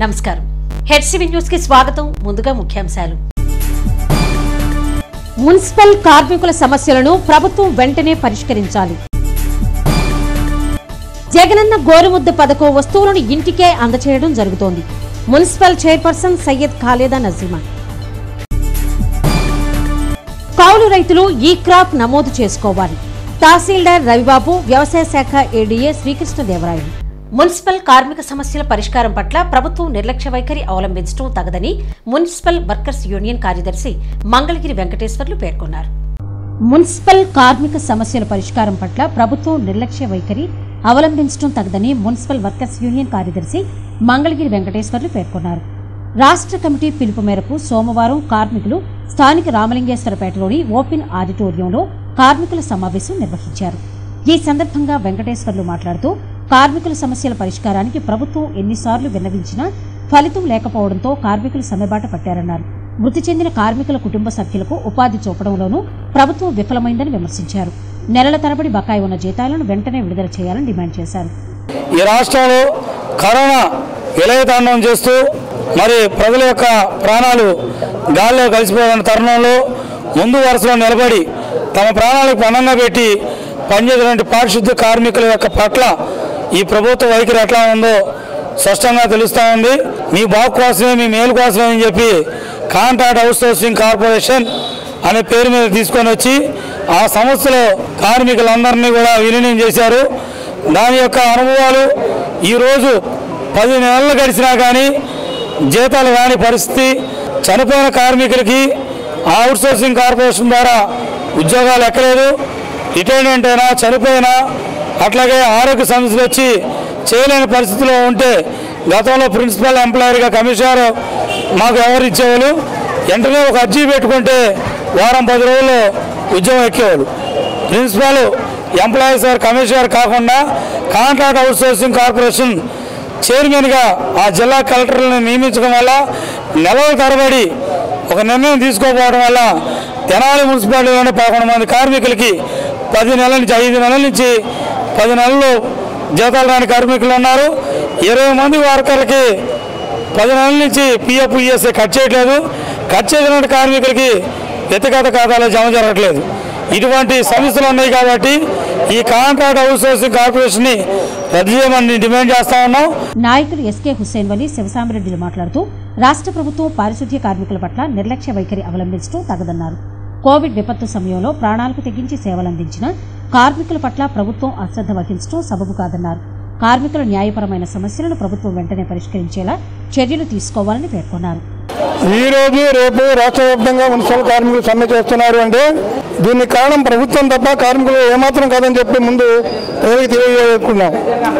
నమస్కారం హెడ్సివి న్యూస్ కి స్వాగతం ముందుగా ముఖ్యాంశాలు మున్సిపల్ కార్మికుల సమస్యలను ప్రభుత్వం వెంటనే పరిష్కరించాలి జగనన్న గోరుముద్ద పథకం వస్తువులను ఇంటికే అందచేయడం జరుగుతోంది మున్సిపల్ చైర్పర్సన్ సయ్యద్ ఖాలేదా నజీమా కౌలు రైతులు ఈ క్రాప్ నమోదు చేసుకోవాలి తహసీల్దార్ రవిబాబు వ్యవసాయ శాఖ ఏడీఏ శ్రీకృష్ణదేవరాయలు మున్సిపల్ కార్మిక సమస్యల పరిష్కారం పట్ల ప్రభుత్వం నిర్లక్ష్య వైఖరి అవలంబించడం తగదని మున్సిపల్ వర్కర్స్ యూనియన్ కార్యదర్శి మంగళగిరి వెంకటేశ్వర్లు పేర్కొన్నారు మున్సిపల్ కార్మిక సమస్యల పరిష్కారం పట్ల ప్రభుత్వం నిర్లక్ష్య వైఖరి అవలంబించడం తగదని మున్సిపల్ వర్కర్స్ యూనియన్ కార్యదర్శి మంగళగిరి వెంకటేశ్వర్లు పేర్కొన్నారు రాష్ట్ర కమిటీ పిలుపు మేరకు సోమవారం కార్మికులు స్థానిక రామలింగేశ్వరపేటలోని ఓపెన్ ఆడిటోరియంలో కార్మికుల సమావేశం నిర్వహించారు ఈ సందర్భంగా వెంకటేశ్వర్లు మాట్లాడుతూ కార్మికుల సమస్యల పరిష్కారానికి ప్రభుత్వం ఎన్నిసార్లు విన్నవించినా ఫలితం లేకపోవడంతో కార్మికులు సమ్మెబాట పట్టారన్నారు మృతి చెందిన కార్మికుల కుటుంబ సభ్యులకు ఉపాధి చూపడంలోనూ ప్రభుత్వం విఫలమైందని విమర్శించారు నెలల తరబడి బకాయి ఉన్న జీతాలను వెంటనే విడుదల చేయాలని డిమాండ్ చేశారు ఈ రాష్ట్రంలో కరోనా విలయతాండం చేస్తూ మరి ప్రజల యొక్క ప్రాణాలు గాల్లో కలిసిపోయిన తరుణంలో ముందు వరుసలో నిలబడి తమ ప్రాణాలకు పణంగా పెట్టి పనిచేసినటువంటి పారిశుద్ధ్య కార్మికుల యొక్క పట్ల ఈ ప్రభుత్వ వైఖరి ఎట్లా ఉందో స్పష్టంగా తెలుస్తూ ఉంది మీ బాగు కోసమే మీ మేలు కోసమే అని చెప్పి కాంట్రాక్ట్ అవుట్సోర్సింగ్ కార్పొరేషన్ అనే పేరు మీద తీసుకొని వచ్చి ఆ సంస్థలో కార్మికులందరినీ కూడా విలీనం చేశారు దాని యొక్క అనుభవాలు ఈరోజు పది నెలలు గడిచినా కానీ జీతాలు రాని పరిస్థితి చనిపోయిన కార్మికులకి ఆ అవుట్సోర్సింగ్ కార్పొరేషన్ ద్వారా ఉద్యోగాలు ఎక్కలేదు రిటైర్మెంట్ అయినా చనిపోయినా అట్లాగే ఆరోగ్య సమస్యలు వచ్చి చేయలేని పరిస్థితిలో ఉంటే గతంలో ప్రిన్సిపల్ ఎంప్లాయర్గా కమిషనర్ మాకు ఎవరు ఇచ్చేవాళ్ళు వెంటనే ఒక అర్జీ పెట్టుకుంటే వారం పది రోజుల్లో ఉద్యోగం ఎక్కేవాళ్ళు ప్రిన్సిపల్ ఎంప్లాయీస్ గారు కమిషనర్ కాకుండా కాంట్రాక్ట్ అవుట్సోర్సింగ్ కార్పొరేషన్ చైర్మన్గా ఆ జిల్లా కలెక్టర్లను నియమించడం వల్ల నెలల తరబడి ఒక నిర్ణయం తీసుకోకపోవడం వల్ల తెనాలి మున్సిపాలిటీలోని పదకొండు మంది కార్మికులకి పది నెలల నుంచి ఐదు నెలల నుంచి పది నెలలు జీతాలు రాని కార్మికులు ఉన్నారు ఇరవై మంది వర్కర్లకి పది నెలల నుంచి పిఎఫ్ ఈఎస్ఐ కట్ చేయట్లేదు కట్ చేసినటువంటి కార్మికులకి వ్యక్తిగత ఖాతాలో జమ జరగట్లేదు ఇటువంటి సమస్యలు ఉన్నాయి కాబట్టి ఈ కాంట్రాక్ట్ అవుట్సోర్సింగ్ కార్పొరేషన్ని రద్దు చేయమని డిమాండ్ చేస్తా ఉన్నాం నాయకులు ఎస్కే హుస్సేన్ వలి శివసామిరెడ్డిలు మాట్లాడుతూ రాష్ట్ర ప్రభుత్వం పారిశుద్ధ్య కార్మికుల పట్ల నిర్లక్ష్య వైఖరి అవలంబించడం తగదన్నారు కోవిడ్ విపత్తు సమయంలో ప్రాణాలకు తెగించి సేవలందించిన కార్మికుల పట్ల ప్రభుత్వం అశ్రద్ధ వహించడం సబబు కాదన్నారు కార్మికుల న్యాయపరమైన సమస్యలను ప్రభుత్వం వెంటనే పరిష్కరించేలా చర్యలు తీసుకోవాలని పేర్కొన్నారు ఈ రోజు రేపు రాష్ట్ర వ్యాప్తంగా మున్సిపల్ కార్మికులు సమ్మె చేస్తున్నారు అంటే దీనికి కారణం ప్రభుత్వం తప్ప కార్మికులు ఏమాత్రం కాదని చెప్పి ముందు ప్రజలకు తెలియజేసుకున్నాం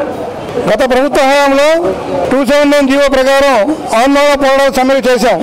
గత ప్రభుత్వ హయాంలో టూ సెవెన్ నైన్ జీవో ప్రకారం ఆందోళన పోరాట సమ్మెలు చేశాం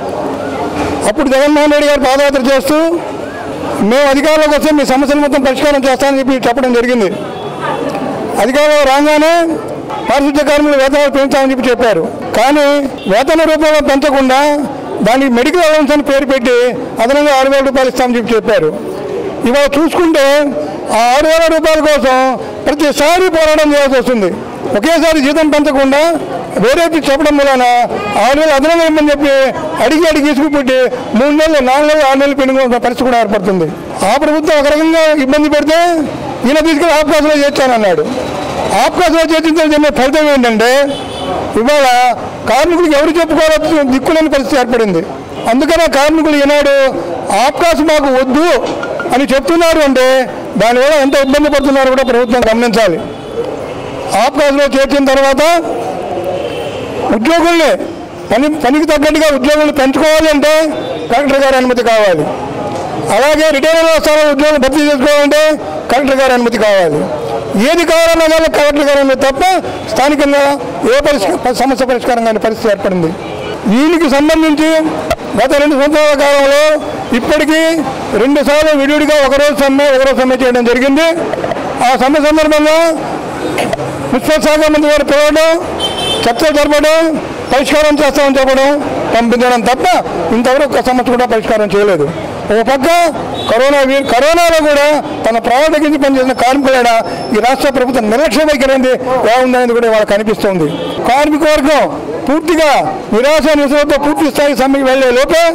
అప్పుడు జగన్మోహన్ రెడ్డి గారు పాదయాత్ర చేస్తూ మేము అధికారంలోకి వస్తే మీ సమస్యలు మొత్తం పరిష్కారం చేస్తామని చెప్పి చెప్పడం జరిగింది అధికారంలో రాగానే పారిశుద్ధ్య కార్మికులు వేతనాలు పెంచామని చెప్పి చెప్పారు కానీ వేతన రూపంలో పెంచకుండా దానికి మెడికల్ అలవెన్స్ అని పేరు పెట్టి అదనంగా ఆరు వేల రూపాయలు ఇస్తామని చెప్పి చెప్పారు ఇవాళ చూసుకుంటే ఆ ఆరు వేల రూపాయల కోసం ప్రతిసారి పోరాటం చేయాల్సి వస్తుంది ఒకేసారి జీతం పెంచకుండా వేరే చెప్పడం వలన ఆరు వేలు అదనంగా ఇమ్మని చెప్పి అడిగి అడిగి తీసుకుపెట్టి మూడు నెలలు నాలుగు నెలలు ఆరు నెలలు పెనుగొన్న పరిస్థితి కూడా ఏర్పడుతుంది ఆ ప్రభుత్వం ఒక రకంగా ఇబ్బంది పెడితే ఈయన తీసుకెళ్ళి ఆఫ్కాస్లో చేర్చానన్నాడు ఆఫ్కాస్లో చేర్చిన జరిగిన ఫలితం ఏంటంటే ఇవాళ కార్మికులకు ఎవరు చెప్పుకోవాలో దిక్కులేని పరిస్థితి ఏర్పడింది అందుకనే కార్మికులు ఈనాడు ఆఫ్కాస్ మాకు వద్దు అని చెప్తున్నారు అంటే దానివల్ల ఎంత ఇబ్బంది పడుతున్నారో కూడా ప్రభుత్వం గమనించాలి ఆఫ్కాస్లో చేర్చిన తర్వాత ఉద్యోగుల్ని పని పనికి తగ్గట్టుగా ఉద్యోగులు పెంచుకోవాలి అంటే కలెక్టర్ గారి అనుమతి కావాలి అలాగే రిటైర్ స్థానంలో ఉద్యోగులు భర్తీ చేసుకోవాలంటే కలెక్టర్ గారి అనుమతి కావాలి ఏది కావాలన్నా కానీ కలెక్టర్ గారి అనుమతి తప్ప స్థానికంగా ఏ పరిష్క సమస్య పరిష్కారం కాని పరిస్థితి ఏర్పడింది దీనికి సంబంధించి గత రెండు సంవత్సరాల కాలంలో ఇప్పటికీ రెండు సార్లు విడివిడిగా ఒకరోజు సమ్మె ఒకరోజు సమ్మె చేయడం జరిగింది ఆ సమ్మె సందర్భంగా మున్సిపల్ శాఖ మంత్రి గారు పిలవడం చర్చలు జరపడం పరిష్కారం చేస్తామని చెప్పడం పంపించడం తప్ప ఇంతవరకు ఒక సమస్య కూడా పరిష్కారం చేయలేదు ఒక పక్క కరోనా వీ- కరోనాలో కూడా తన ప్రాణాలు తగ్గించి పనిచేసిన కార్మికులైన ఈ రాష్ట్ర ప్రభుత్వం నిర్లక్ష్య వైఖరింది ఎలా ఉందనేది కూడా వాళ్ళకి కనిపిస్తుంది కార్మిక వర్గం పూర్తిగా నిరాశ నిరసనతో పూర్తి స్థాయి సమ్మెకి వెళ్లే లోపే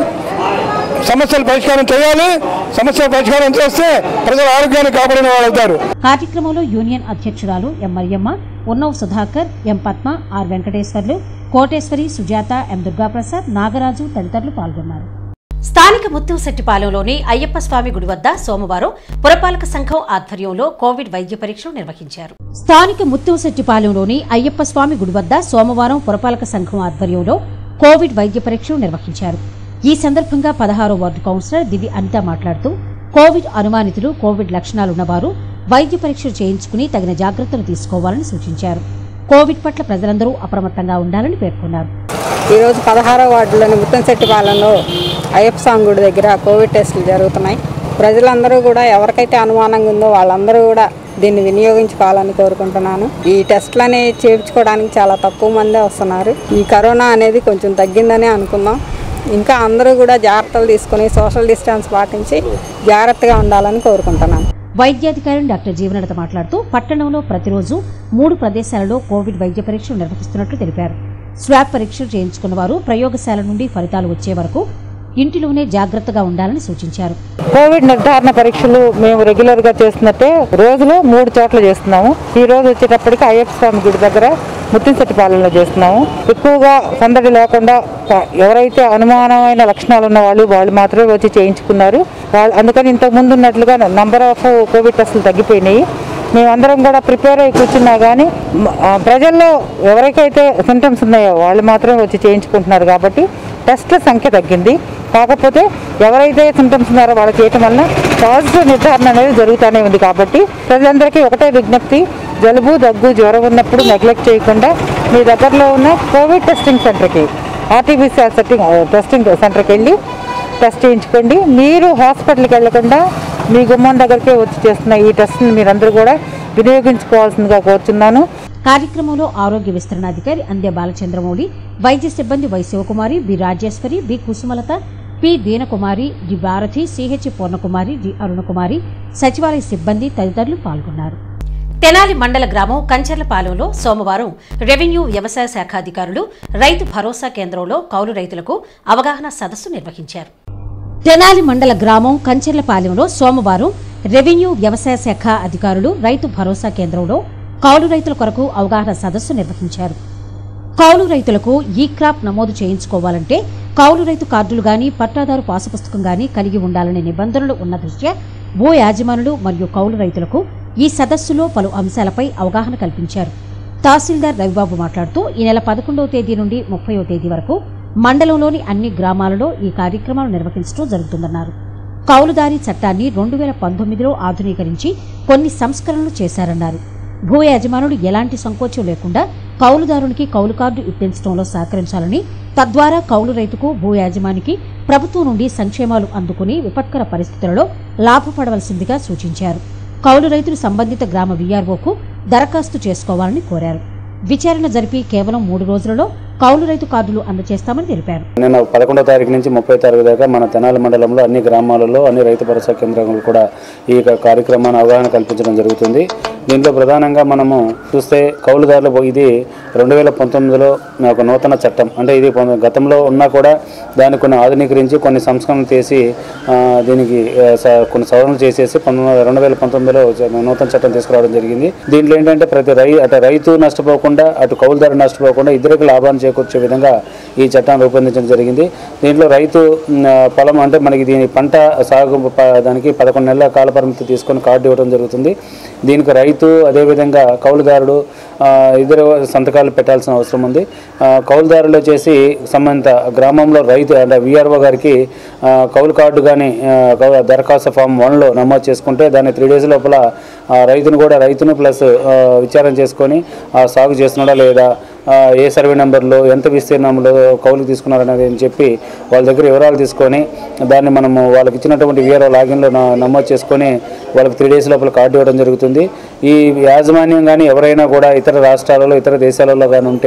సమస్యలు పరిష్కారం చేయాలి సమస్యల పరిష్కారం చేస్తే ప్రజల ఆరోగ్యాన్ని కాపాడిన వాళ్ళు అవుతారు కార్యక్రమంలో యూనియన్ అధ్యక్షురాలు M Mariyamma Unnava Sudhakar M Padma R Venkateswarlu Koteswari Sujatha M Durgaprasad Nagaraju తదితరులు పాల్గొన్నారు స్థానిక ముత్తుశెట్టిపాలెంలోని అయ్యప్ప స్వామి గుడి వద్ద సోమవారం పురపాలక సంఘం ఆధ్వర్యంలో కోవిడ్ వైద్య పరీక్షలు నిర్వహించారు స్థానిక ముత్తుశెట్టిపాలెంలోని అయ్యప్ప స్వామి గుడి వద్ద సోమవారం పురపాలక సంఘం ఆధ్వర్యంలో కోవిడ్ వైద్య పరీక్షలు నిర్వహించారు ఈ సందర్భంగా పదహారో వార్డు కౌన్సిలర్ దివి అనిత మాట్లాడుతూ కోవిడ్ అనుమానితులు కోవిడ్ లక్షణాలున్నవారు వైద్య పరీక్షలు చేయించుకుని తగిన జాగ్రత్తలు తీసుకోవాలని సూచించారు కోవిడ్ పట్ల ప్రజలందరూ అప్రమత్తంగా ఉండాలని పేర్కొన్నారు ఈరోజు పదహారో వార్డులోని ముత్తంశెట్టిపాలెంలో అయ్యప్ప స్వామి గుడి దగ్గర కోవిడ్ టెస్టులు జరుగుతున్నాయి ప్రజలందరూ కూడా ఎవరికైతే అనుమానంగా ఉందో వాళ్ళందరూ కూడా దీన్ని వినియోగించుకోవాలని కోరుకుంటున్నాను ఈ టెస్టులని చేయించుకోవడానికి చాలా తక్కువ మందే వస్తున్నారు ఈ కరోనా అనేది కొంచెం తగ్గిందని అనుకుందాం ఇంకా అందరూ కూడా జాగ్రత్తలు తీసుకుని సోషల్ డిస్టెన్స్ పాటించి జాగ్రత్తగా ఉండాలని కోరుకుంటున్నాను వైద్యాధికారి డాక్టర్ జీవనలత మాట్లాడుతూ పట్టణంలో ప్రతిరోజు మూడు ప్రదేశాలలో కోవిడ్ వైద్య పరీక్షలు నిర్వహిస్తున్నట్లు తెలిపారు స్వాబ్ పరీక్షలు చేయించుకున్న వారు ప్రయోగశాల నుండి ఫలితాలు వచ్చే వరకు ఇంటిలోనే జాగ్రత్తగా ఉండాలని సూచించారు కోవిడ్ నిర్ధారణ పరీక్షలు మేము రెగ్యులర్ గా చేస్తున్నట్టే రోజులో మూడు చోట్ల చేస్తున్నాము ఈ రోజు వచ్చేటప్పటికి అయ్యప్ప స్వామి గుడి దగ్గర ముత్తింశెట్టిపాలెంలో చేస్తున్నాము ఎక్కువగా సందడి లేకుండా ప- ఎవరైతే అనుమానమైన లక్షణాలు ఉన్న వాళ్ళు వాళ్ళు మాత్రమే వచ్చి చేయించుకున్నారు వాళ్ళు అందుకని ఇంతకు ముందు ఉన్నట్లుగా నంబర్ ఆఫ్ కోవిడ్ టెస్టులు తగ్గిపోయినాయి మేమందరం కూడా ప్రిపేర్ అయి కూర్చున్నా కానీ మ- ఆ, ప్రజల్లో ఎవరికైతే సింటమ్స్ ఉన్నాయో వాళ్ళు మాత్రమే వచ్చి చేయించుకుంటున్నారు కాబట్టి టెస్ట్ల సంఖ్య తగ్గింది కాకపోతే ఎవరైతే సింటమ్స్ ఉన్నారో వాళ్ళకి చేయటం వలన పాజిటివ్ నిర్ధారణ అనేది జరుగుతూనే ఉంది కాబట్టి ప్రజలందరికీ ఒకటే విజ్ఞప్తి జలుబు దగ్గు జ్వరం ఉన్నప్పుడు నెగ్లెక్ట్ చేయకుండా మీ దగ్గరలో ఉన్న కోవిడ్ టెస్టింగ్ సెంటర్కి ఆర్టీపీసీఆర్ సెట్టింగ్ టెస్టింగ్ సెంటర్కి వెళ్ళి టెస్ట్ చేయించుకోండి మీరు హాస్పిటల్కి వెళ్లకుండా మీ గుమ్మం దగ్గరికే వచ్చి చేస్తున్న ఈ టెస్ట్ని మీరందరూ కూడా వినియోగించుకోవాల్సిందిగా కోరుచున్నాను కార్యక్రమంలో ఆరోగ్య విస్తరణాధికారి అంద్య బాలచంద్రమౌళి వైద్య సిబ్బంది Y Sivakumari B Rajeswari B Kusumalatha P Deenakumari D Bharathi CH Purnakumari D Arunakumari సచివాలయ సిబ్బంది తదితరులు పాల్గొన్నారు తెనాలి మండల గ్రామం కంచర్లపాలెంలో సోమవారం రెవెన్యూ వ్యవసాయ శాఖ అధికారులు రైతు భరోసా కేంద్రంలో కౌలు రైతులకు అవగాహన సదస్సు నిర్వహించారు తెనాలి మండల గ్రామం కంచెర్లపాలెంలో సోమవారం రెవెన్యూ వ్యవసాయ శాఖ అధికారులు రైతు భరోసా కేంద్రంలో కౌలు రైతుల కొరకు అవగాహన సదస్సు నిర్వహించారు కౌలు రైతులకు ఈ క్రాప్ నమోదు చేయించుకోవాలంటే కౌలు రైతు కార్డులు గాని పట్టాదారు పాసు పుస్తకం గాని కలిగి ఉండాలనే నిబంధనలు ఉన్న దృష్ట్యా భూ యాజమానులు మరియు కౌలు రైతులకు ఈ సదస్సులో పలు అంశాలపై అవగాహన కల్పించారు తహసీల్దార్ రవిబాబు మాట్లాడుతూ ఈ నెల పదకొండవ తేదీ నుండి ముప్పైవ తేదీ వరకు మండలంలోని అన్ని గ్రామాలలో ఈ కార్యక్రమాలు నిర్వహించడం జరుగుతుందన్నారు కౌలుదారీ చట్టాన్ని రెండు వేల పంతొమ్మిదిలో ఆధునీకరించి కొన్ని సంస్కరణలు చేశారన్నారు భూ యజమానులు ఎలాంటి సంకోచం లేకుండా కౌలుదారునికి కౌలు కార్డు ఇప్పించడంలో సహకరించాలని తద్వారా కౌలు రైతుకు భూ యాజమానికి ప్రభుత్వం నుండి సంక్షేమాలు అందుకుని విపత్కర పరిస్థితులలో లాభపడవలసిందిగా సూచించారు కౌలు రైతులు సంబంధిత గ్రామ వీఆర్ఓకు దరఖాస్తు చేసుకోవాలని కోరారు విచారణ జరిపి కేవలం మూడు రోజులలో కౌలు రైతు కార్డులు అందజేస్తామని తెలిపారు నిన్న పదకొండో తారీఖు నుంచి ముప్పై తారీఖు దాకా మన తెనాలి మండలంలో అన్ని గ్రామాలలో అన్ని రైతు భరోసా కేంద్రాలు కూడా ఈ యొక్క కార్యక్రమాన్ని అవగాహన కల్పించడం జరుగుతుంది దీంట్లో ప్రధానంగా మనము చూస్తే కౌలుదారులు ఇది రెండు వేల పంతొమ్మిదిలో ఒక నూతన చట్టం అంటే ఇది పొంద- గతంలో ఉన్నా కూడా దాన్ని కొన్ని ఆధునీకరించి కొన్ని సంస్కరణలు చేసి ఆ, దీనికి ఆ, స- కొన్ని సవరణలు చేసేసి పంతొమ్మిది రెండు వేల పంతొమ్మిదిలో చ- నూతన చట్టం తీసుకురావడం జరిగింది దీంట్లో ఏంటంటే ప్రతి రై అటు రైతు నష్టపోకుండా అటు కౌలుదారు నష్టపోకుండా ఇద్దరికి లాభాన్ని చేకూర్చే విధంగా ఈ చట్టాన్ని రూపొందించడం జరిగింది దీంట్లో రైతు మ్, పొలం అంటే మనకి దీని పంట సాగు ప- దానికి పదకొండు నెలల కాల పరిమితి తీసుకొని కార్డు ఇవ్వడం జరుగుతుంది దీనికి రైతు అదేవిధంగా కౌలుదారుడు ఆ, ఇద్దరు సంతకాలు పెట్టాల్సిన అవసరం ఉంది ఆ, కౌలుదారులు వచ్చేసి సంబంధిత గ్రామంలో రైతు అంటే విఆర్ఓ గారికి ఆ, కౌలు కార్డు కానీ దరఖాస్తు ఫామ్ వన్లో నమోదు చేసుకుంటే దాన్ని త్రీ డేస్ లోపల ఆ రైతును కూడా రైతును ప్లస్ ఆ, విచారణ చేసుకొని ఆ సాగు చేస్తున్నాడా లేదా ఆ, ఏ సర్వే నెంబర్లో ఎంత విస్తీర్ణంలో కౌలుకు తీసుకున్నారనేది అని చెప్పి వాళ్ళ దగ్గర వివరాలు తీసుకొని దాన్ని మనము వాళ్ళకి ఇచ్చినటువంటి విఆర్ఓ లాగిన్లో నా- నమోదు చేసుకొని వాళ్ళకి త్రీ డేస్ లోపల కార్డు ఇవ్వడం జరుగుతుంది ఈ యాజమాన్యం కానీ ఎవరైనా కూడా ఇతర రాష్ట్రాలలో ఇతర దేశాలలో కానీ ఉంటే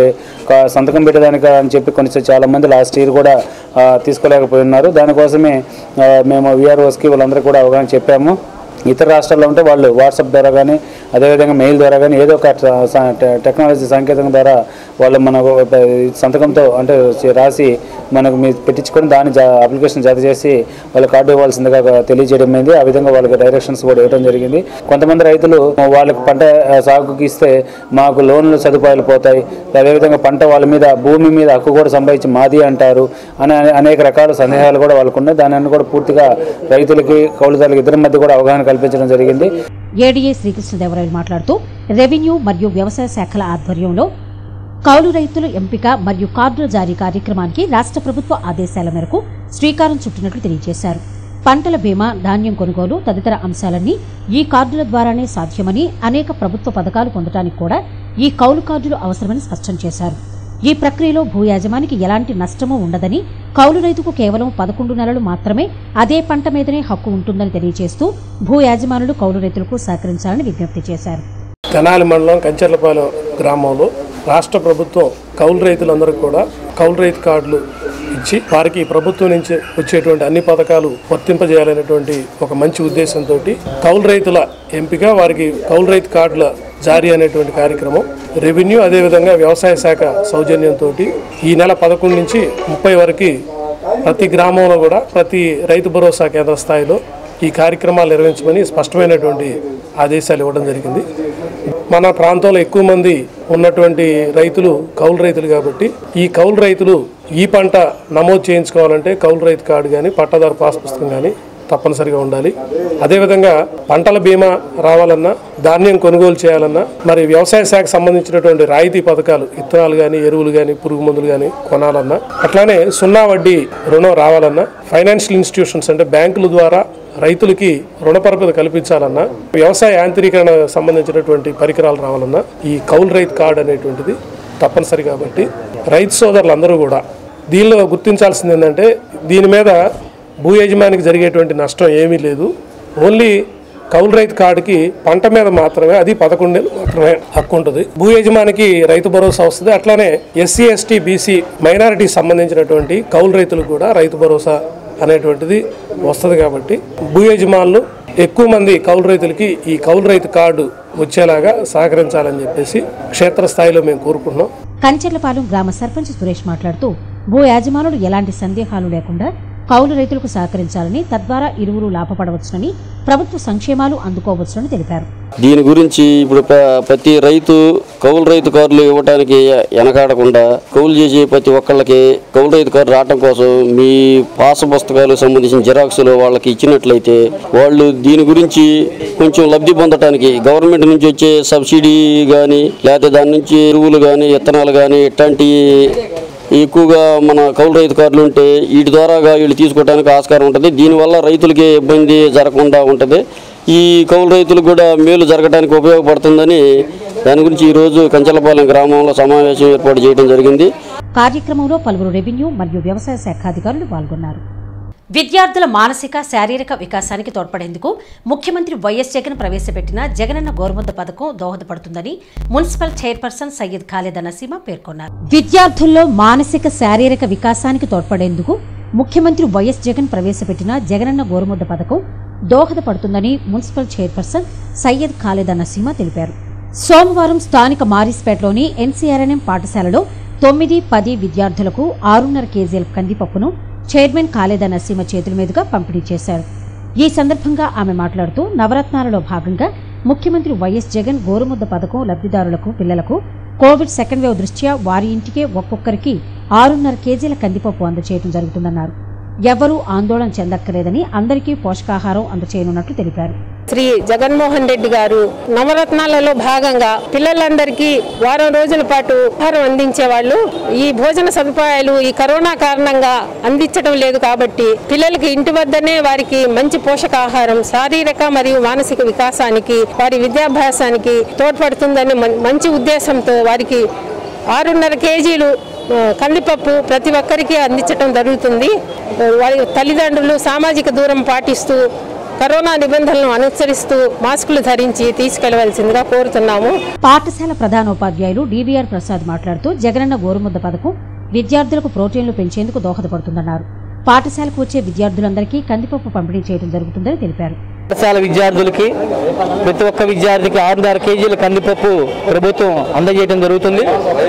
కా- సంతకం పెట్టేదానికి అని చెప్పి కొన్ని చాలా మంది లాస్ట్ ఇయర్ కూడా ఆ, తీసుకోలేకపోయి ఉన్నారు దానికోసమే ఆ, మేము విఆర్ఓస్కి వాళ్ళందరికీ కూడా అవగాహన చెప్పాము ఇతర రాష్ట్రాల్లో ఉంటే వాళ్ళు వాట్సాప్ ద్వారా కానీ అదేవిధంగా మెయిల్ ద్వారా కానీ ఏదో ఒక స- స- టె- టెక్నాలజీ సాంకేతికం ద్వారా వాళ్ళు మనకు ఒక సంతకంతో అంటే చి- రాసి మనకు మీరు పెట్టించుకొని దాన్ని జా అప్లికేషన్ జత చేసి వాళ్ళ కార్డు ఇవ్వాల్సిందిగా తెలియజేయడం అయింది ఆ విధంగా వాళ్ళకి డైరెక్షన్స్ కూడా ఇవ్వడం జరిగింది కొంతమంది రైతులు వాళ్ళకి పంట ఆ, సాగుకి ఇస్తే మాకు లోన్లు సదుపాయాలు పోతాయి అదేవిధంగా పంట వాళ్ళ మీద భూమి మీద హక్కు కూడా సంపాదించి మాది అంటారు అని అనే- అనేక రకాల సందేహాలు కూడా వాళ్ళకు ఉన్నాయి దాని అన్ని కూడా పూర్తిగా రైతులకి కౌలుదారులకి ఇద్దరి మధ్య కూడా అవగాహన కల్పించడం జరిగింది ఏడీఏ శ్రీకృష్ణదేవరాయలు మాట్లాడుతూ రెవెన్యూ మరియు వ్యవసాయ శాఖల ఆధ్వర్యంలో కౌలు రైతుల ఎంపిక మరియు కార్డుల జారీ కార్యక్రమానికి రాష్ట్ర ప్రభుత్వ ఆదేశాల మేరకు శ్రీకారం చుట్టినట్లు తెలియజేశారు పంటల బీమా ధాన్యం కొనుగోలు తదితర అంశాలన్నీ ఈ కార్డుల ద్వారానే సాధ్యమని అనేక ప్రభుత్వ పథకాలు పొందడానికి కూడా ఈ కౌలు కార్డులు అవసరమని స్పష్టం చేశారు ఈ ప్రక్రియలో భూ యాజమానికి ఎలాంటి నష్టమూ ఉండదని కౌలు రైతుకు కేవలం పదకొండు నెలలు మాత్రమే అదే పంట మీదనే హక్కు ఉంటుందని తెలియజేస్తూ భూ యాజమానులు కౌలు రైతులకు సహకరించాలని విజ్ఞప్తి చేశారు తెనాలి మండలం కంచర్లపాలెం గ్రామంలో రాష్ట్ర ప్రభుత్వం కౌలు రైతులందరికీ కూడా కౌలు రైతు కార్డులు ఇచ్చి వారికి ప్రభుత్వం నుంచి వచ్చేటువంటి అన్ని పథకాలు వర్తింపజేయాలనేటువంటి ఒక మంచి ఉద్దేశంతో కౌలు రైతుల ఎంపిక వారికి కౌలు రైతు కార్డుల జారీ అనేటువంటి కార్యక్రమం రెవెన్యూ అదేవిధంగా వ్యవసాయ శాఖ సౌజన్యంతో ఈ నెల పదకొండు నుంచి ముప్పై వరకు ప్రతి గ్రామంలో కూడా ప్రతి రైతు భరోసా కేంద్ర స్థాయిలో ఈ కార్యక్రమాలు నిర్వహించమని స్పష్టమైనటువంటి ఆదేశాలు ఇవ్వడం జరిగింది మన ప్రాంతంలో ఎక్కువ మంది ఉన్నటువంటి రైతులు కౌలు రైతులు కాబట్టి ఈ కౌలు రైతులు ఈ పంట నమోదు చేయించుకోవాలంటే కౌలు రైతు కార్డు కానీ పట్టాదారు పాస్ పుస్తకం కానీ తప్పనిసరిగా ఉండాలి అదేవిధంగా పంటల బీమా రావాలన్నా ధాన్యం కొనుగోలు చేయాలన్నా మరి వ్యవసాయ శాఖకు సంబంధించినటువంటి రాయితీ పథకాలు విత్తనాలు కానీ ఎరువులు కానీ పురుగు మందులు కానీ కొనాలన్నా అట్లానే సున్నా వడ్డీ రుణం రావాలన్నా ఫైనాన్షియల్ ఇన్స్టిట్యూషన్స్ అంటే బ్యాంకుల ద్వారా రైతులకి రుణపరపద కల్పించాలన్నా వ్యవసాయ యాంత్రీకరణ సంబంధించినటువంటి పరికరాలు రావాలన్నా ఈ కౌలు రైతు కార్డు అనేటువంటిది తప్పనిసరి కాబట్టి రైతు సోదరులందరూ కూడా దీనిలో గుర్తించాల్సింది ఏంటంటే దీని మీద భూ యజమానికి జరిగేటువంటి నష్టం ఏమీ లేదు ఓన్లీ కౌలు రైతు కార్డుకి పంట మీద మాత్రమే అది పదకొండు నెలలు మాత్రమే హక్కు ఉంటుంది భూ యజమానికి రైతు భరోసా వస్తుంది అట్లానే ఎస్సీ ఎస్టీ బీసీ మైనారిటీ సంబంధించినటువంటి కౌలు రైతులకు కూడా రైతు భరోసా అనేటువంటిది వస్తుంది కాబట్టి భూ యజమానులు ఎక్కువ మంది కౌలు రైతులకి ఈ కౌలు రైతు కార్డు వచ్చేలాగా సహకరించాలని చెప్పేసి క్షేత్రస్థాయిలో మేము కోరుకుంటున్నాం కంచెర్లపాలెం గ్రామ సర్పంచ్ సురేష్ మాట్లాడుతూ భూ యాజమానులు ఎలాంటి సందేహాలు లేకుండా కౌలు రైతులకు సహకరించాలని తద్వారా ఇరువురు లాభపడవచ్చునని ప్రభుత్వ సంక్షేమాలు అందుకోవచ్చునని తెలిపారు దీని గురించి ఇప్పుడు ప- ప్రతి రైతు కౌలు రైతు కార్డులు ఇవ్వడానికి వెనకాడకుండా కౌలు చేసే ప్రతి ఒక్కళ్ళకి కౌలు రైతు కార్డు రావడం కోసం మీ పాస పుస్తకాలకు సంబంధించిన జిరాక్స్లు వాళ్ళకి ఇచ్చినట్లయితే వాళ్ళు దీని గురించి కొంచెం లబ్ధి పొందడానికి గవర్నమెంట్ నుంచి వచ్చే సబ్సిడీ కానీ లేకపోతే దాని నుంచి ఎరువులు కానీ విత్తనాలు కానీ ఇట్లాంటి ఎక్కువగా మన కౌలు రైతు కార్డులు ఉంటే వీటి ద్వారాగా వీళ్ళు తీసుకోవడానికి ఆస్కారం ఉంటుంది దీనివల్ల రైతులకి ఇబ్బంది జరగకుండా ఉంటుంది ఈ కౌలు రైతులకు కూడా మేలు జరగడానికి ఉపయోగపడుతుందని దాని గురించి ఈరోజు కంచలపాలెం గ్రామంలో సమావేశం ఏర్పాటు చేయడం జరిగింది కార్యక్రమంలో పలువురు రెవెన్యూ మరియు వ్యవసాయ శాఖ అధికారులు పాల్గొన్నారు విద్యార్థుల మానసిక శారీరక వికాసానికి తోడ్పడేందుకు ముఖ్యమంత్రి వైఎస్ జగన్ ప్రవేశపెట్టిన జగనన్న గోరుముద్ద పథకం దోహదపడుతుందని మున్సిపల్ చైర్పర్సన్ సయ్యద్ ఖాలిద్ నసీమా పేర్కొన్నారు విద్యార్థుల్లో మానసిక శారీరక వికాసానికి తోడ్పడేందుకు ముఖ్యమంత్రి వైఎస్ జగన్ ప్రవేశపెట్టిన జగనన్న గోరుముద్ద పథకం దోహదపడుతుందని మున్సిపల్ చైర్పర్సన్ సయ్యద్ ఖాలిద్ నసీమా తెలిపారు సోమవారం స్థానిక మారిస్పేటలోని ఎన్సీఆర్ఎన్ఎం పాఠశాలలో తొమ్మిది పది విద్యార్థులకు ఆరున్నర కేజీల కందిపప్పును చైర్మన్ ఖాలేదా నసీమ చేతుల మీదుగా పంపిణీ చేశారు ఈ సందర్భంగా ఆమె మాట్లాడుతూ నవరత్నాలలో భాగంగా ముఖ్యమంత్రి వైఎస్ జగన్ గోరుముద్ద పథకం లబ్ధిదారులకు పిల్లలకు కోవిడ్ సెకండ్ వేవ్ దృష్ట్యా వారి ఇంటికే ఒక్కొక్కరికి ఆరున్నర కేజీల కందిపప్పు అందచేయడం జరుగుతుందన్నారు ఎవరూ ఆందోళన చెందక్కర్లేదని అందరికీ పోషకాహారం అందచేయనున్నట్లు తెలిపారు శ్రీ జగన్మోహన్ రెడ్డి గారు నవరత్నాలలో భాగంగా పిల్లలందరికీ వారం రోజుల పాటు ఆహారం అందించే వాళ్ళు ఈ భోజన సదుపాయాలు ఈ కరోనా కారణంగా అందించడం లేదు కాబట్టి పిల్లలకి ఇంటి వద్దనే వారికి మంచి పోషకాహారం శారీరక మరియు మానసిక వికాసానికి వారి విద్యాభ్యాసానికి తోడ్పడుతుందని మం- మంచి ఉద్దేశంతో వారికి ఆరున్నర కేజీలు ఆ, కందిపప్పు ప్రతి ఒక్కరికి అందించడం జరుగుతుంది ఆ, వారి తల్లిదండ్రులు సామాజిక దూరం పాటిస్తూ కరోనా నిబంధనలను అనుసరిస్తూ మాస్కులు ధరించి తీసుకెళ్లవలసిందిగా కోరుతున్నాము పాఠశాల ప్రధానోపాధ్యాయులు డివిఆర్ ప్రసాద్ మాట్లాడుతూ జగనన్న గోరుముద్ద పథకం విద్యార్థులకు ప్రోటీన్లు పెంచేందుకు దోహదపడుతుందన్నారు పాఠశాలకు వచ్చే విద్యార్థులందరికీ కందిపప్పు పంపిణీ చేయడం జరుగుతుందని తెలిపారు పాఠశాల విద్యార్థులకి ప్రతి ఒక్క విద్యార్థికి ఆరున్నర కేజీల కందిపప్పు ప్రభుత్వం అందజేయడం జరుగుతుంది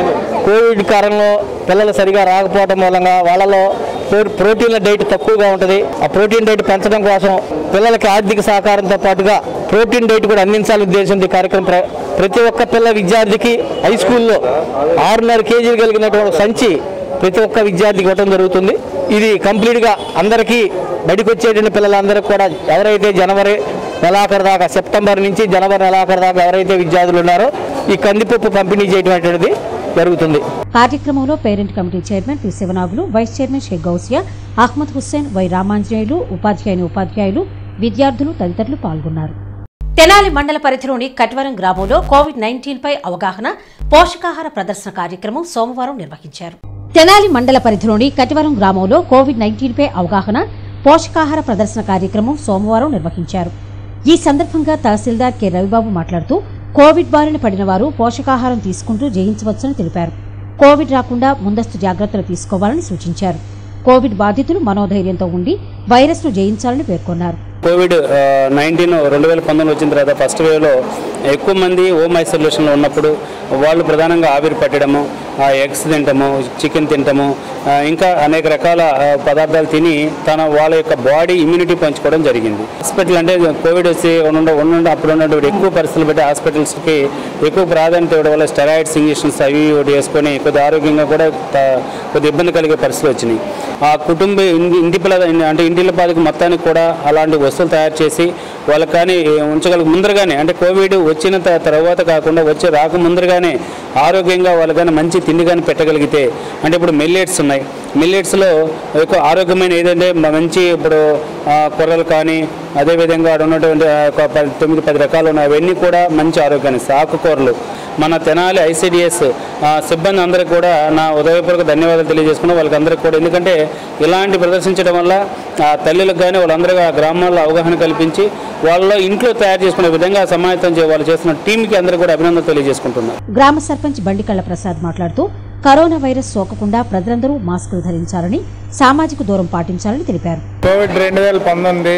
కోవిడ్ కాలంలో పిల్లలు సరిగా రాకపోవడం మూలంగా వాళ్ళలో ప్రో- ప్రోటీన్ల డైట్ తక్కువగా ఉంటుంది ఆ ప్రోటీన్ డైట్ పెంచడం కోసం పిల్లలకి ఆర్థిక సహకారంతో పాటుగా ప్రోటీన్ డైట్ కూడా అందించాలని ఉద్దేశంతో ఈ కార్యక్రమం ప్ర- ప్రతి ఒక్క పిల్ల విద్యార్థికి హై స్కూల్లో ఆరున్నర కేజీలు కలిగినటువంటి సంచి ప్రతి ఒక్క విద్యార్థికి ఇవ్వడం జరుగుతుంది ఇది కంప్లీట్గా అందరికీ బడికి వచ్చేటువంటి పిల్లలందరికీ కూడా ఎవరైతే జనవరి నెలాఖరు దాకా సెప్టెంబర్ నుంచి జనవరి నెలాఖరు దాకా ఎవరైతే విద్యార్థులు ఉన్నారో ఈ కందిపప్పు పంపిణీ చేయడం అనేటువంటిది జరుగుతుంది కార్యక్రమంలో parent committee chairman P Sivanagulu vice chairman Sheikh Gousia Ahmed Hussain Y Ramanjaneyulu ఉపాధ్యాయుని ఉపాధ్యాయులు విద్యార్థులు తదితరులు పాల్గొన్నారు తెనాలి మండల పరిధిలోని కట్వరం గ్రామంలో కోవిడ్ నైన్టీన్ పై అవగాహన పోషకాహార ప్రదర్శన కార్యక్రమం సోమవారం నిర్వహించారు తెనాలి మండల పరిధిలోని కటివరం గ్రామంలో కోవిడ్ నైన్టీన్ పై అవగాహన పోషకాహార ప్రదర్శన కార్యక్రమం సోమవారం నిర్వహించారు ఈ సందర్భంగా తహసీల్దార్ కె రవిబాబు మాట్లాడుతూ కోవిడ్ బారిన పడిన వారు పోషకాహారం తీసుకుంటూ జయించవచ్చని తెలిపారు కోవిడ్ రాకుండా ముందస్తు జాగ్రత్తలు తీసుకోవాలని సూచించారు కోవిడ్ బాధితులు మనోధైర్యంతో ఉండి వైరస్ను జయించాలని పేర్కొన్నారు కోవిడ్ నైన్టీన్ రెండు వేల పంతొమ్మిది వచ్చిన తర్వాత ఫస్ట్ వేవ్లో ఎక్కువ మంది హోమ్ ఐసోలేషన్లో ఉన్నప్పుడు వాళ్ళు ప్రధానంగా ఆవిరి పట్టడము ఆ ఎగ్స్ తింటము చికెన్ తింటము ఆ, ఇంకా అనేక రకాల ఆ, పదార్థాలు తిని తన వాళ్ళ యొక్క బాడీ ఇమ్యూనిటీ పెంచుకోవడం జరిగింది హాస్పిటల్ అంటే కోవిడ్ వచ్చి ఉండ ఉండ అప్పుడు ఉన్నటువంటి ఎక్కువ పరిస్థితులు బట్టి హాస్పిటల్స్కి ఎక్కువ ప్రాధాన్యత ఇవ్వడం వల్ల స్టెరాయిడ్స్ ఇంజెక్షన్స్ అవి ఇవి ఒకటి వేసుకొని కొద్దిగా ఆరోగ్యంగా కూడా త- కొద్ది ఇబ్బంది కలిగే పరిస్థితులు వచ్చినాయి ఆ కుటుంబ ఇంటి ఇంటి పిల్ల అంటే ఇంటి బాధకు మొత్తానికి కూడా అలాంటి వస్తువులు తయారు చేసి వాళ్ళకి కానీ ఉంచగలిగి ముందరగానే అంటే కోవిడ్ వచ్చిన త- తర్వాత కాకుండా వచ్చే రాక ముందరగానే ఆరోగ్యంగా వాళ్ళు కానీ మంచి తిండి కానీ పెట్టగలిగితే అంటే ఇప్పుడు మిల్లెట్స్ ఉన్నాయి మిల్లెట్స్లో ఎక్కువ ఆరోగ్యమైన ఏదంటే మ- మంచి ఇప్పుడు ఆ, కొర్రలు కానీ అదేవిధంగా అక్కడ ఉన్నటువంటి ఆ, ఒక పది తొమ్మిది పది రకాలు ఉన్నాయి అవన్నీ కూడా మంచి ఆరోగ్యాన్ని ఇస్తాయి. ఆకుకూరలు మన తెనాలి ఐసిడిఎస్ సిబ్బంది అందరికీ కూడా నా ఉదయపూర్వక ధన్యవాదాలు తెలియజేసుకున్నా వాళ్ళకి అందరికీ కూడా ఎందుకంటే ఇలాంటి ప్రదర్శించడం వల్ల ఆ తల్లులకు కానీ వాళ్ళందరూ ఆ గ్రామాల్లో అవగాహన కల్పించి వాళ్ళలో ఇంట్లో తయారు చేసుకునే విధంగా సమాయత్తం చే వాళ్ళు చేస్తున్న టీంకి అందరూ కూడా అభినందనలు తెలియజేసుకుంటున్నాను గ్రామ సర్పంచ్ బండికళ్ల ప్రసాద్ మాట్లాడుతూ కరోనా వైరస్ సోకకుండా ప్రజలందరూ మాస్కులు ధరించాలని సామాజిక దూరం పాటించాలని తెలిపారు కోవిడ్ రెండు వేల పంతొమ్మిది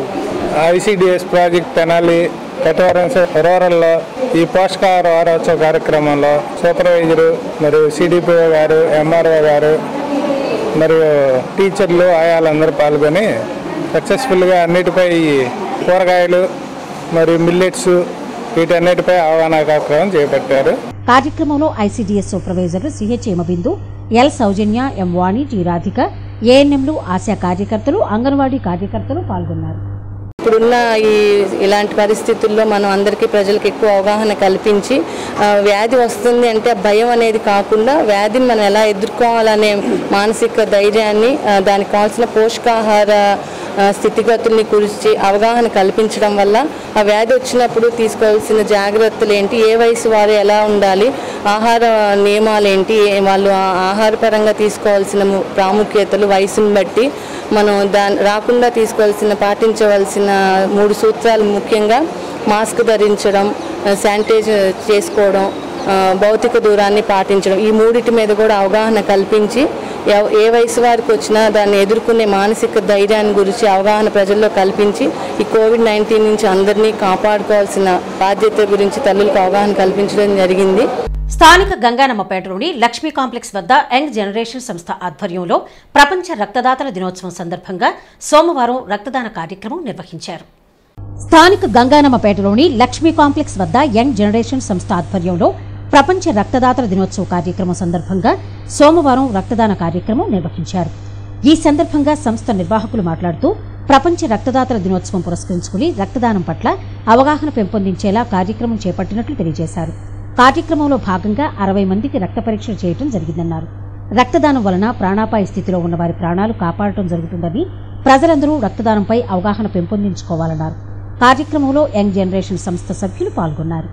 ఐసిడిఎస్ ప్రాజెక్ట్ తెనాలి కటవరం రూరల్లో ఈ పోషకాహార వారోత్సవ కార్యక్రమంలో సూపర్వైజరు మరియు సిడిపిఓ గారు ఎంఆర్ఓ గారు మరియు టీచర్లు ఆయాలందరూ పాల్గొని సక్సెస్ఫుల్గా అన్నిటిపై ఈ కూరగాయలు మరియు మిల్లెట్స్ వీటన్నిటిపై అవగాహన కార్యక్రమం చేపట్టారు కార్యక్రమంలో ఐసీడీఎస్ సూపర్వైజర్లు CH Yamabindu L Soujanya M Vani T Radhika ఏఎన్ఎంలు ఆశా కార్యకర్తలు అంగన్వాడీ కార్యకర్తలు పాల్గొన్నారు ఇప్పుడున్న ఈ ఇలాంటి పరిస్థితుల్లో మనం అందరికీ ప్రజలకు ఎక్కువ అవగాహన కల్పించి ఆ, వ్యాధి వస్తుంది అంటే ఆ భయం అనేది కాకుండా వ్యాధిని మనం ఎలా ఎదుర్కోవాలనే మానసిక ధైర్యాన్ని ఆ, దానికి కావాల్సిన పోషకాహార ఆ, స్థితిగతుల్ని గురించి అవగాహన కల్పించడం వల్ల ఆ వ్యాధి వచ్చినప్పుడు తీసుకోవాల్సిన జాగ్రత్తలు ఏంటి ఏ వయసు వారు ఎలా ఉండాలి ఆహార నియమాలు ఏంటి ఏ- వాళ్ళు ఆ- ఆహారపరంగా తీసుకోవాల్సిన ము- ప్రాముఖ్యతలు వయసును బట్టి మనం దాని రాకుండా తీసుకోవాల్సిన పాటించవలసిన మూడు సూత్రాలు ముఖ్యంగా మాస్క్ ధరించడం శానిటైజ్ చేసుకోవడం ఆ, భౌతిక దూరాన్ని పాటించడం ఈ మూడిటి మీద కూడా అవగాహన కల్పించి ఎవ- ఏ వయసు వారికి వచ్చినా దాన్ని ఎదుర్కొనే మానసిక ధైర్యాన్ని గురించి అవగాహన ప్రజల్లో కల్పించి ఈ కోవిడ్ నైన్టీన్ నుంచి అందరినీ కాపాడుకోవాల్సిన బాధ్యత గురించి తల్లులకు అవగాహన కల్పించడం జరిగింది స్థానిక గంగానమ్మపేటలోని లక్ష్మీ కాంప్లెక్స్ వద్ద యంగ్ జనరేషన్ సంస్థ ఆధ్వర్యంలో ప్రపంచ రక్తదాతల దినోత్సవం సందర్భంగా సోమవారం రక్తదాన కార్యక్రమం నిర్వహించారు స్థానిక గంగానమ్మపేటలోని లక్ష్మీ కాంప్లెక్స్ వద్ద యంగ్ జనరేషన్ సంస్థ ఆధ్వర్యంలో ప్రపంచ రక్తదాతల దినోత్సవ కార్యక్రమం సందర్భంగా సోమవారం రక్తదాన కార్యక్రమం నిర్వహించారు ఈ సందర్భంగా సంస్థ నిర్వాహకులు మాట్లాడుతూ ప్రపంచ రక్తదాతల దినోత్సవం పురస్కరించుకుని రక్తదానం పట్ల అవగాహన పెంపొందించేలా కార్యక్రమం చేపట్టినట్లు తెలియజేశారు కార్యక్రమంలో భాగంగా అరవై మందికి రక్త పరీక్షలు చేయడం జరిగిందన్నారు రక్తదానం వలన ప్రాణాపాయ స్థితిలో ఉన్న వారి ప్రాణాలు కాపాడటం జరుగుతుందని ప్రజలందరూ రక్తదానంపై అవగాహన పెంపొందించుకోవాలన్నారు కార్యక్రమంలో యంగ్ జనరేషన్ సంస్థ సభ్యులు పాల్గొన్నారు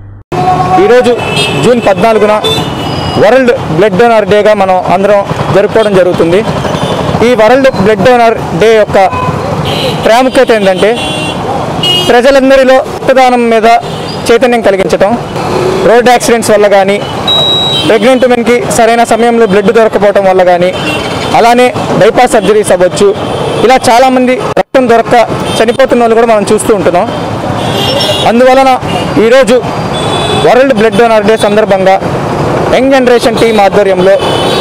ఈరోజు జూన్ పద్నాలుగున వరల్డ్ బ్లడ్ డోనర్ డేగా మనం అందరం జరుపుకోవడం జరుగుతుంది ఈ వరల్డ్ బ్లడ్ డోనర్ డే యొక్క ప్రాముఖ్యత ఏంటంటే ప్రజలందరిలో రక్తదానం మీద చైతన్యం కలిగించడం రోడ్ యాక్సిడెంట్స్ వల్ల కానీ ప్రెగ్నెంట్ ఉమెన్కి సరైన సమయంలో బ్లడ్ దొరకపోవడం వల్ల కానీ అలానే బైపాస్ సర్జరీస్ అవ్వచ్చు ఇలా చాలామంది రక్తం దొరక్క చనిపోతున్న వాళ్ళు కూడా మనం చూస్తూ ఉంటున్నాం అందువలన ఈరోజు వరల్డ్ బ్లడ్ డోనర్ డే సందర్భంగా యంగ్ జనరేషన్ టీం ఆధ్వర్యంలో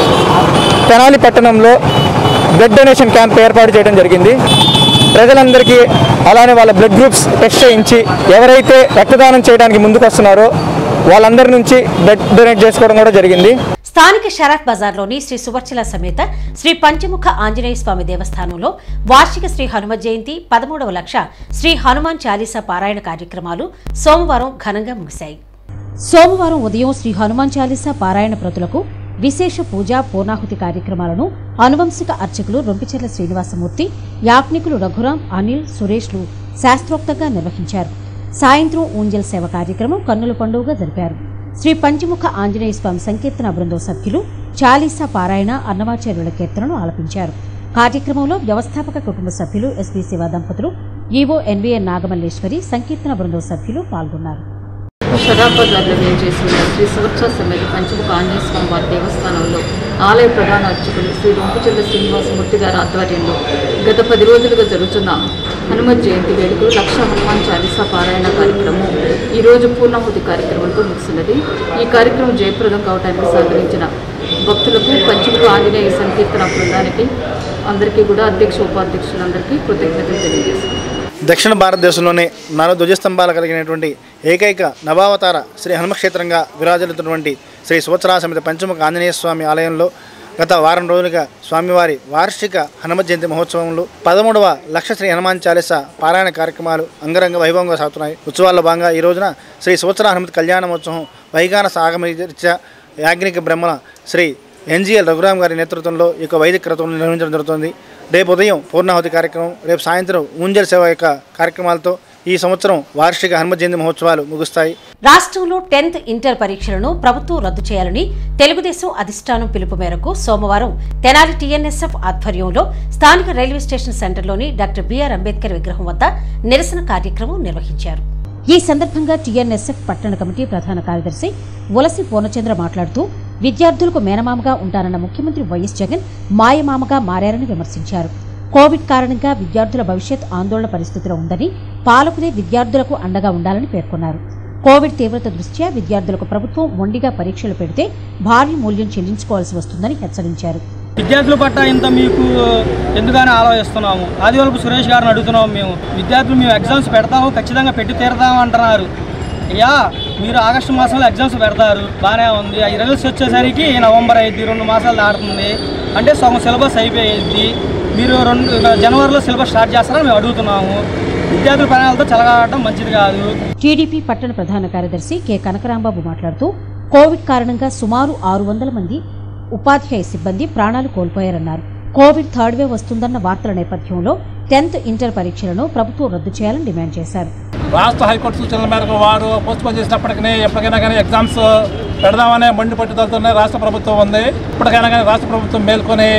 తెనాలి పట్టణంలో బ్లడ్ డొనేషన్ క్యాంప్ ఏర్పాటు చేయడం జరిగింది ప్రజలందరికీ అలానే వాళ్ళ బ్లడ్ గ్రూప్స్ టెస్ట్ చేయించి ఎవరైతే రక్తదానం చేయడానికి ముందుకు వస్తున్నారో వాళ్ళందరి నుంచి బ్లడ్ డొనేట్ చేసుకోవడం కూడా జరిగింది స్థానిక షరఫ్ బజార్లోని శ్రీ సువర్చల సమేత శ్రీ పంచముఖ ఆంజనేయ స్వామి దేవస్థానంలో వార్షిక శ్రీ హనుమ జయంతి పదమూడవ లక్ష శ్రీ హనుమాన్ చాలీసా పారాయణ కార్యక్రమాలు సోమవారం ఘనంగా ముగిశాయి సోమవారం ఉదయం శ్రీ హనుమాన్ చాలీసా పారాయణ ప్రతులకు విశేష పూజ పూర్ణాహుతి కార్యక్రమాలను అనువంశిక అర్చకులు రొంపిచెర్ల శ్రీనివాసమూర్తి యాజ్ఞికులు రఘురాం అనిల్ సురేష్లు శాస్త్రోక్తంగా నిర్వహించారు సాయంత్రం ఊంజల్ సేవ కార్యక్రమం కన్నుల పండుగగా జరిపారు శ్రీ పంచముఖ ఆంజనేయ స్వామి సంకీర్తన బృందం సభ్యులు చాలీసా పారాయణ అన్నమాచార్యుల కీర్తనను ఆలపించారు కార్యక్రమంలో వ్యవస్థాపక కుటుంబ సభ్యులు ఎస్బీ శివ దంపతులు ఈవో ఎన్వీఎన్ నాగమల్లేశ్వరి సంకీర్తన బృందం సభ్యులు పాల్గొన్నారు షరాబ్ బజార్లో చేసిన శ్రీ సువర్చ సమేత పంచముఖ ఆంజనేయ స్వామి వారి దేవస్థానంలో ఆలయ ప్రధాన అర్చకులు శ్రీ రొంపుచెల్ల శ్రీనివాసమూర్తి గారి ఆధ్వర్యంలో గత పది రోజులుగా జరుగుతున్న హనుమత్ జయంతి వేడుకలు లక్ష హనుమాన్ చాలీసా పారాయణ కార్యక్రమం ఈ రోజు పూర్ణాహుతి కార్యక్రమంతో ముగిసినది ఈ కార్యక్రమం జయప్రదం కావడానికి సహకరించిన భక్తులకు పంచముఖ ఆంజనేయ సంకీర్తన బృందానికి అందరికీ కూడా అధ్యక్ష ఉపాధ్యక్షులందరికీ కృతజ్ఞతలు తెలియజేస్తున్నాను దక్షిణ భారతదేశంలోనే నాలుగు ధ్వజస్తంభాలు కలిగినటువంటి ఏకైక నవావతార శ్రీ హనుమక్షేత్రంగా విరాజిల్లుతున్నటువంటి శ్రీ సువత్సరా సమిత పంచముఖ ఆంజనేయ స్వామి ఆలయంలో గత వారం రోజులుగా స్వామివారి వార్షిక హనుమ జయంతి మహోత్సవంలో పదమూడవ లక్ష శ్రీ హనుమాన్ చాలీస పారాయణ కార్యక్రమాలు అంగరంగ వైభవంగా సాగుతున్నాయి ఉత్సవాల్లో భాగంగా ఈ రోజున శ్రీ సువత్సర హనుమతి కళ్యాణోత్సవం వైగాన సాగమరీత్యా యాజ్ఞిక బ్రహ్మణ శ్రీ ఎన్జిఎల్ రఘురాం గారి నేతృత్వంలో ఈ యొక్క వైదిక క్రతువును నిర్వహించడం జరుగుతుంది రేపు ఉదయం పూర్ణాహుతి కార్యక్రమం రేపు సాయంత్రం ఊంజల్ సేవ యొక్క కార్యక్రమాలతో ఈ సంవత్సరం వార్షిక హనుమ జయంతి మహోత్సవాలు ముగుస్తాయి రాష్ట్రంలో టెన్త్ ఇంటర్ పరీక్షలను ప్రభుత్వం రద్దు చేయాలని తెలుగుదేశం అధిష్టానం పిలుపు మేరకు సోమవారం తెనాలి టీఎన్ఎస్ఎఫ్ ఆధ్వర్యంలో స్థానిక రైల్వే స్టేషన్ సెంటర్లోని డాక్టర్ బిఆర్ అంబేద్కర్ విగ్రహం వద్ద నిరసన కార్యక్రమం నిర్వహించారు ఈ సందర్భంగా టీఎన్ఎస్ఎఫ్ పట్టణ కమిటీ ప్రధాన కార్యదర్శి వలసి పూర్ణచంద్ర మాట్లాడుతూ విద్యార్థులకు మేనమామగా ఉంటానన్న ముఖ్యమంత్రి వైఎస్ జగన్ మాయమామగా మారారని విమర్శించారు కోవిడ్ కారణంగా విద్యార్థుల భవిష్యత్ ఆందోళన పరిస్థితిలో ఉందని పాలకులే విద్యార్థులకు అండగా ఉండాలని పేర్కొన్నారు కోవిడ్ తీవ్రత దృష్ట్యా విద్యార్థులకు ప్రభుత్వం మొండిగా పరీక్షలు పెడితే భారీ మూల్యం చెల్లించుకోవాల్సి వస్తుందని హెచ్చరించారు విద్యార్థుల పట్ల ఇంత మీకు ఎందుకని ఆలోచిస్తున్నాము ఆదివరపు సురేష్ గారిని అడుగుతున్నాము మేము విద్యార్థులు మేము ఎగ్జామ్స్ పెడతాము ఖచ్చితంగా పెట్టి తీరతాము అంటున్నారు అయ్యా మీరు ఆగస్టు మాసంలో ఎగ్జామ్స్ పెడతారు బాగానే ఉంది ఈ రిజల్ట్స్ వచ్చేసరికి నవంబర్ అయింది రెండు మాసాలు దాటుతుంది అంటే సగం సిలబస్ అయిపోయింది మీరు రెండు జనవరిలో సిలబస్ స్టార్ట్ చేస్తారని మేము అడుగుతున్నాము విద్యార్థుల ప్రాణాలతో చెలగాడటం మంచిది కాదు టీడీపీ పట్టణ ప్రధాన కార్యదర్శి కె కనకరాంబాబు మాట్లాడుతూ కోవిడ్ కారణంగా సుమారు ఆరు వందల మంది ఉపాధ్యాయ సిబ్బంది ప్రాణాలు కోల్పోయారన్నారు కోవిడ్ థర్డ్ వేవ్ వస్తుందన్న వార్తల నేపథ్యంలో టెన్త్ ఇంటర్ పరీక్షలను ప్రభుత్వం రద్దు చేయాలని డిమాండ్ చేశారు రాష్ట్ర హైకోర్టు సూచనల మేరకు వారు పోస్ట్పోన్ చేసినప్పటికీ ఎప్పటికైనా కానీ ఎగ్జామ్స్ పెడదామనే మొండి పట్టుదలతోనే రాష్ట్ర ప్రభుత్వం ఉంది ఇప్పటికైనా కానీ రాష్ట్ర ప్రభుత్వం మేల్కొని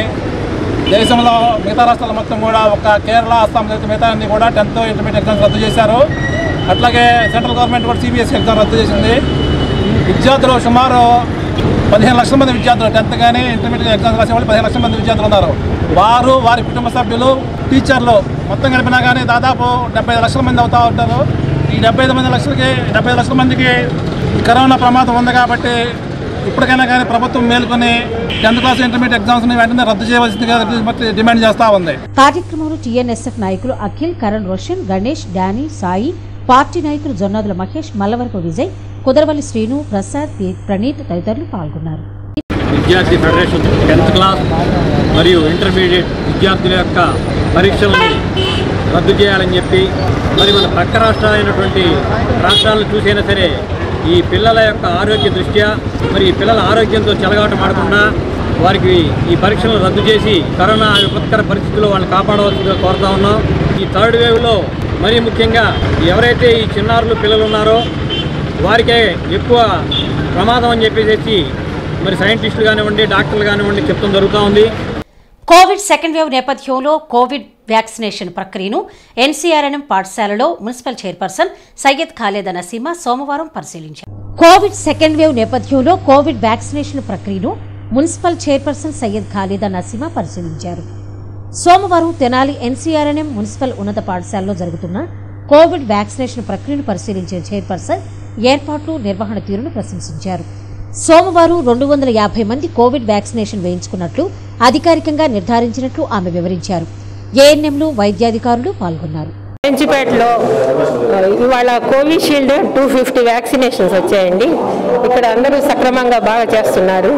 దేశంలో మిగతా రాష్ట్రాల మొత్తం కూడా ఒక కేరళ అస్సాం సహిత మిగతా అన్ని కూడా టెన్త్ ఇంటర్మీడియట్ ఎగ్జామ్స్ రద్దు చేశారు అట్లాగే సెంట్రల్ గవర్నమెంట్ కూడా సిబిఎస్ఈ ఎగ్జామ్ రద్దు చేసింది విద్యార్థులు సుమారు పదిహేను లక్షల మంది విద్యార్థులు టెన్త్ కానీ ఇంటర్మీడియట్ ఎగ్జామ్స్ రాసే వాళ్ళు పదిహేను లక్షల మంది విద్యార్థులు ఉన్నారు వారు వారి కుటుంబ సభ్యులు టీచర్లు మొత్తం కలిపినా కానీ దాదాపు డెబ్బై ఐదు లక్షల మంది అవుతా ఉంటారు ఈ డెబ్బై ఐదు మంది లక్షలకి డెబ్బై ఐదు లక్షల మందికి ఈ కరోనా ప్రమాదం ఉంది కాబట్టి ఇప్పటికైనా కానీ ప్రభుత్వం మేల్కొని టెన్త్ క్లాస్ ఇంటర్మీడియట్ ఎగ్జామ్స్ని వెంటనే రద్దు చేయవలసిందిగా డిమాండ్ చేస్తూ ఉంది కార్యక్రమంలో టీఎన్ఎస్ఎఫ్ నాయకులు అఖిల్ కరణ్ రోషన్ గణేష్ డానీ సాయి పార్టీ నాయకులు జొన్నాదుల మహేష్ మల్లవరపు విజయ్ కుదరవల్లి శ్రీను ప్రసాద్ పి- ప్రణీత్ తదితరులు పాల్గొన్నారు విద్యార్థి ఫెడరేషన్ టెన్త్ క్లాస్ మరియు ఇంటర్మీడియట్ విద్యార్థుల యొక్క పరీక్షల్ని రద్దు చేయాలని చెప్పి మరి మన పక్క రాష్ట్రాలైనటువంటి రాష్ట్రాలను చూసైనా సరే ఈ పిల్లల యొక్క ఆరోగ్య దృష్ట్యా మరి ఈ పిల్లల ఆరోగ్యంతో చెలగాటం ఆడకుండా వారికి ఈ పరీక్షలను రద్దు చేసి కరోనా విపత్కర పరిస్థితుల్లో వాళ్ళని కాపాడవలసిందిగా కోరుతా ఉన్నాం ఈ థర్డ్ వేవ్లో మరీ ముఖ్యంగా ఎవరైతే ఈ చిన్నారులు పిల్లలు ఉన్నారో వారికే ఎక్కువ ప్రమాదం అని చెప్పేసి మరి సైంటిస్టులు కానివ్వండి డాక్టర్లు కానివ్వండి చెప్తాం జరుగుతూ ఉంది కోవిడ్ సెకండ్ వేవ్ నేపథ్యంలో కోవిడ్ వ్యాక్సినేషన్ ప్రక్రియను ఎన్సీఆర్ఎన్ఎం పాఠశాలలో మున్సిపల్ చైర్పర్సన్ సయ్యద్ ఖాలేద్ నసీమా సోమవారం పరిశీలించారు కోవిడ్ సెకండ్ వేవ్ నేపథ్యంలో కోవిడ్ వ్యాక్సినేషన్ ప్రక్రియను మున్సిపల్ చైర్పర్సన్ సయ్యద్ ఖాలేదా నసీమా పరిశీలించారు సోమవారం తెనాలి ఎన్సీఆర్ఎన్ఎం మున్సిపల్ ఉన్నత పాఠశాలలో జరుగుతున్న కోవిడ్ వ్యాక్సినేషన్ ప్రక్రియను పరిశీలించిన చైర్పర్సన్ ఏర్పాట్లు నిర్వహణ తీరును ప్రశంసించారు సోమవారం రెండు వందల యాభై మంది కోవిడ్ వ్యాక్సినేషన్ వేయించుకున్నట్లు అధికారికంగా నిర్ధారించినట్లు ఆమె వివరించారు ఏఎన్ఎంలు వైద్యాధికారులు పాల్గొన్నారు పెంచిపేటలో ఆ, ఇవాళ కోవిషీల్డ్ టూ ఫిఫ్టీ వ్యాక్సినేషన్స్ వచ్చాయండి ఇక్కడ అందరూ సక్రమంగా బాగా చేస్తున్నారు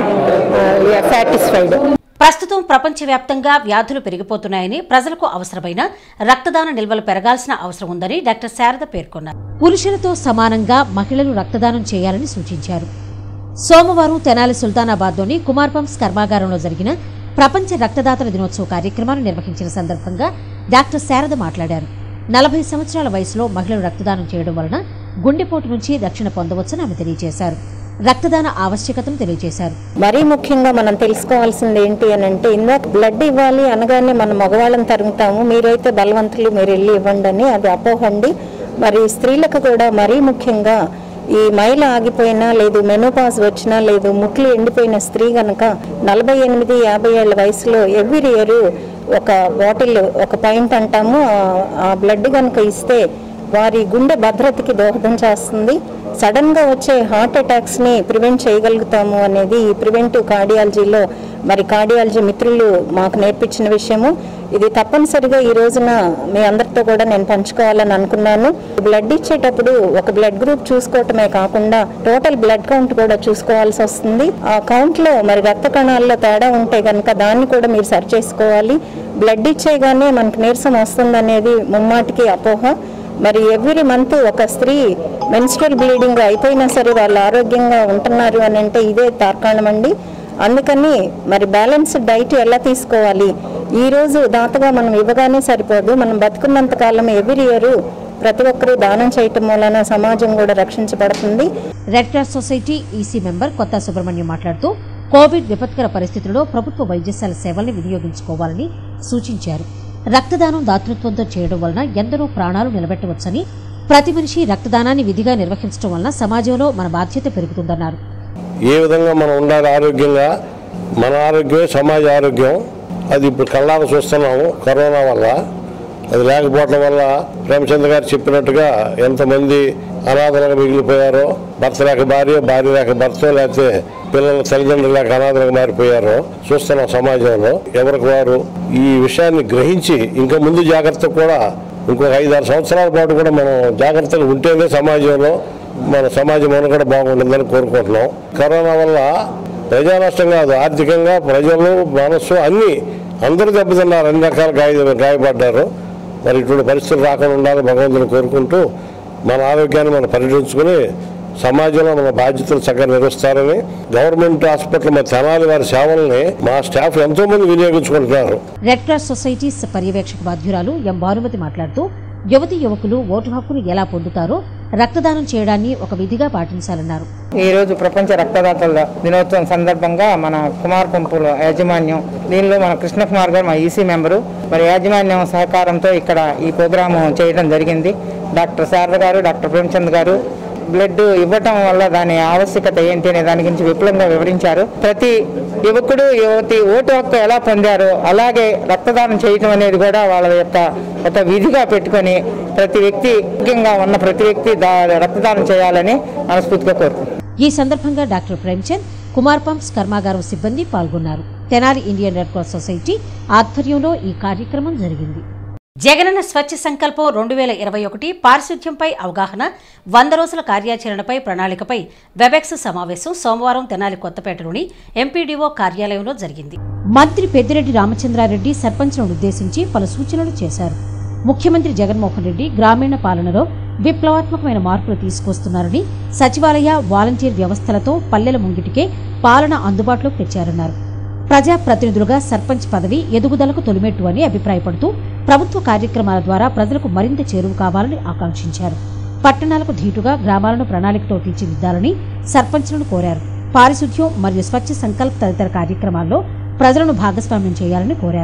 సాటిస్ఫైడ్ ప్రస్తుతం ప్రపంచవ్యాప్తంగా వ్యాధులు పెరిగిపోతున్నాయని ప్రజలకు అవసరమైన రక్తదాన నిల్వలు పెరగాల్సిన అవసరం ఉందని డాక్టర్ శారద పేర్కొన్నారు పురుషులతో సమానంగా మహిళలు రక్తదానం చేయాలని సూచించారు సోమవారం తెనాలి సుల్తానాబాద్లోని కుమార్ పంప్స్ కర్మాగారంలో జరిగిన ప్రపంచ రక్తదాతల దినోత్సవ కార్యక్రమాన్ని నిర్వహించిన సందర్భంగా డాక్టర్ శారద మాట్లాడారు నలభై సంవత్సరాల వయసులో మహిళలు రక్తదానం చేయడం వలన గుండెపోటు నుంచి రక్షణ పొందవచ్చని ఆమె తెలియజేశారు రక్తదాన ఆవశ్యకతను తెలియజేశారు మరీ ముఖ్యంగా మనం తెలుసుకోవాల్సింది ఏంటి అని అంటే ఇందాక బ్లడ్ ఇవ్వాలి అనగానే మనం మగవాళ్ళని తరుగుతాము మీరైతే బలవంతులు మీరు వెళ్ళి ఇవ్వండి అని అది అపోహండి మరి స్త్రీలకు కూడా మరీ ముఖ్యంగా ఈ మైల ఆగిపోయినా లేదు మెనోపాజ్ వచ్చినా లేదు ముట్లు ఎండిపోయిన స్త్రీ గనక నలభై ఎనిమిది యాభై ఏళ్ళ వయసులో ఎవ్రీ ఇయర్ ఒక బాటిల్ ఒక పాయింట్ అంటాము ఆ- ఆ బ్లడ్ కనుక ఇస్తే వారి గుండె భద్రతకి దోహదం చేస్తుంది సడన్ గా వచ్చే హార్ట్ అటాక్స్ ని ప్రివెంట్ చేయగలుగుతాము అనేది ఈ ప్రివెంటివ్ కార్డియాలజీలో మరి కార్డియాలజీ మిత్రులు మాకు నేర్పించిన విషయము ఇది తప్పనిసరిగా ఈ రోజున మీ అందరితో కూడా నేను పంచుకోవాలని అనుకున్నాను బ్లడ్ ఇచ్చేటప్పుడు ఒక బ్లడ్ గ్రూప్ చూసుకోవటమే కాకుండా టోటల్ బ్లడ్ కౌంట్ కూడా చూసుకోవాల్సి వస్తుంది ఆ కౌంట్ లో మరి రక్త కణాల్లో తేడా ఉంటే కనుక దాన్ని కూడా మీరు సరి చేసుకోవాలి బ్లడ్ ఇచ్చేగానే మనకు నీరసం వస్తుందనేది ముమ్మాటికి అపోహ మరి ఎవ్రీ మంత్ ఒక స్త్రీ మెన్స్ట్రల్ బ్లీడింగ్ అయిపోయినా సరే వాళ్ళు ఆరోగ్యంగా ఉంటున్నారు అని అంటే ఇదే తార్కాణం అండి అందుకని మరి బ్యాలెన్స్డ్ డైట్ ఎలా తీసుకోవాలి ఈ రోజు దాతగా మనం ఇవ్వగానే సరిపోదు మనం బతుకున్నంత కాలం ఎవ్రీ ఇయర్ ప్రతి ఒక్కరూ దానం చేయటం వలన సమాజం కూడా రక్షించబడుతుంది red cross society EC member Kotha Subrahmanyam మాట్లాడుతూ కోవిడ్ విపత్కర పరిస్థితుల్లో ప్రభుత్వ వైద్యశాల సేవల్ని వినియోగించుకోవాలని సూచించారు రక్తదానం దాతృత్వంతో చేయడం వలన ఎందరో ప్రాణాలు నిలబెట్టవచ్చని ప్రతి మనిషి రక్తదానాన్ని విధిగా నిర్వహించడం వలన సమాజంలో మన బాధ్యత పెరుగుతుందన్నారు ఏ విధంగా మనం ఉండాలి ఆరోగ్యంగా మన ఆరోగ్యమే సమాజ ఆరోగ్యం అది ఇప్పుడు కళ్ళారా చూస్తున్నాము కరోనా వల్ల అది లేకపోవటం వల్ల ప్రేమచంద్ర గారు చెప్పినట్టుగా ఎంతమంది అనాథలుగా మిగిలిపోయారో భర్త లేక భార్య భార్య లేక భర్త లేకపోతే పిల్లల తల్లిదండ్రులు లేక అనాథలుగా మారిపోయారో చూస్తున్నాం సమాజంలో ఎవరికి వారు ఈ విషయాన్ని గ్రహించి ఇంకా ముందు జాగ్రత్త కూడా ఇంకొక ఐదారు సంవత్సరాల పాటు కూడా మనం జాగ్రత్తగా ఉంటేనే సమాజంలో మన సమాజం కూడా బాగుంటుందని కోరుకుంటున్నాం కరోనా వల్ల ప్రజా నష్టం కాదు ఆర్థికంగా ప్రజలు మనస్సు అన్ని అందరూ దెబ్బతిన్నారు అన్ని రకాల గాయ గాయపడ్డారు మరి ఇటువంటి పరిస్థితులు రాకుండా ఉండాలని భగవంతుని కోరుకుంటూ మన ఆరోగ్యాన్ని మనం పరిరక్షించుకుని సమాజంలో మన బాధ్యతలు చక్కగా నిర్వహిస్తారని గవర్నమెంట్ హాస్పిటల్ మా తెనాలి వారి సేవల్ని మా స్టాఫ్ ఎంతో మంది వినియోగించుకుంటున్నారు రెడ్ క్రాస్ సొసైటీ పర్యవేక్షక బాధ్యురాలు ఎం భానుమతి మాట్లాడుతూ యువతి యువకులు ఓటు హక్కును ఎలా పొందుతారో రక్తదానం చేయడాన్ని ఒక విధిగా పాటించాలన్నారు ఈ రోజు ప్రపంచ రక్తదాతల దినోత్సవం సందర్భంగా మన కుమార్ పంపుల యాజమాన్యం దీనిలో మన కృష్ణకుమార్ గారు మా ఈసీ మెంబరు మరి యాజమాన్యం సహకారంతో ఇక్కడ ఈ ప్రోగ్రాము చేయడం జరిగింది డాక్టర్ శారద గారు డాక్టర్ ప్రేమచంద్ గారు బ్లడ్ ఇవ్వటం వల్ల దాని ఆవశ్యకత ఏంటి అనే దాని గురించి విపులంగా వివరించారు ప్రతి యువకుడు యువతి ఓటు హక్కు ఎలా పొందారో అలాగే రక్తదానం చేయటం అనేది కూడా వాళ్ళ యొక్క ఒక విధిగా పెట్టుకొని ప్రతి వ్యక్తి ముఖ్యంగా ఉన్న ప్రతి వ్యక్తి దా- రక్తదానం చేయాలని మనస్ఫూర్తిగా కోరుకుంటున్నాను ఈ సందర్భంగా డాక్టర్ ప్రేమ్చంద్ కుమార్ పంప్స్ కర్మాగారం సిబ్బంది పాల్గొన్నారు Tenali Indian red cross society ఆధ్వర్యంలో ఈ కార్యక్రమం జరిగింది జగనన్న స్వచ్ఛ సంకల్పం రెండు వేల ఇరవై ఒకటి పారిశుధ్యంపై అవగాహన వంద రోజుల కార్యాచరణపై ప్రణాళికపై వెబెక్స్ సమావేశం సోమవారం తెనాలి కొత్తపేటలోని ఎంపీడీఓ కార్యాలయంలో జరిగింది మంత్రి పెద్దిరెడ్డి రామచంద్రారెడ్డి సర్పంచ్లను ఉద్దేశించి పలు సూచనలు చేశారు ముఖ్యమంత్రి జగన్మోహన్ రెడ్డి గ్రామీణ పాలనలో విప్లవాత్మకమైన మార్పులు తీసుకొస్తున్నారని సచివాలయ వాలంటీర్ వ్యవస్థలతో పల్లెల ముంగిటికే పాలన అందుబాటులోకి తెచ్చారన్నారు ప్రజా ప్రతినిధులుగా సర్పంచ్ పదవి ఎదుగుదలకు తొలిమెట్టు అని అభిప్రాయపడుతూ ప్రభుత్వ కార్యక్రమాల ద్వారా ప్రజలకు మరింత చేరువు కావాలని ఆకాంక్షించారు పట్టణాలకు ధీటుగా గ్రామాలను ప్రణాళికతో తీర్చిదిద్దాలని సర్పంచ్లను కోరారు పారిశుధ్యం మరియు స్వచ్ఛ సంకల్ప్ తదితర కార్యక్రమాల్లో ప్రజలను భాగస్వామ్యం చేయాలని కోరారు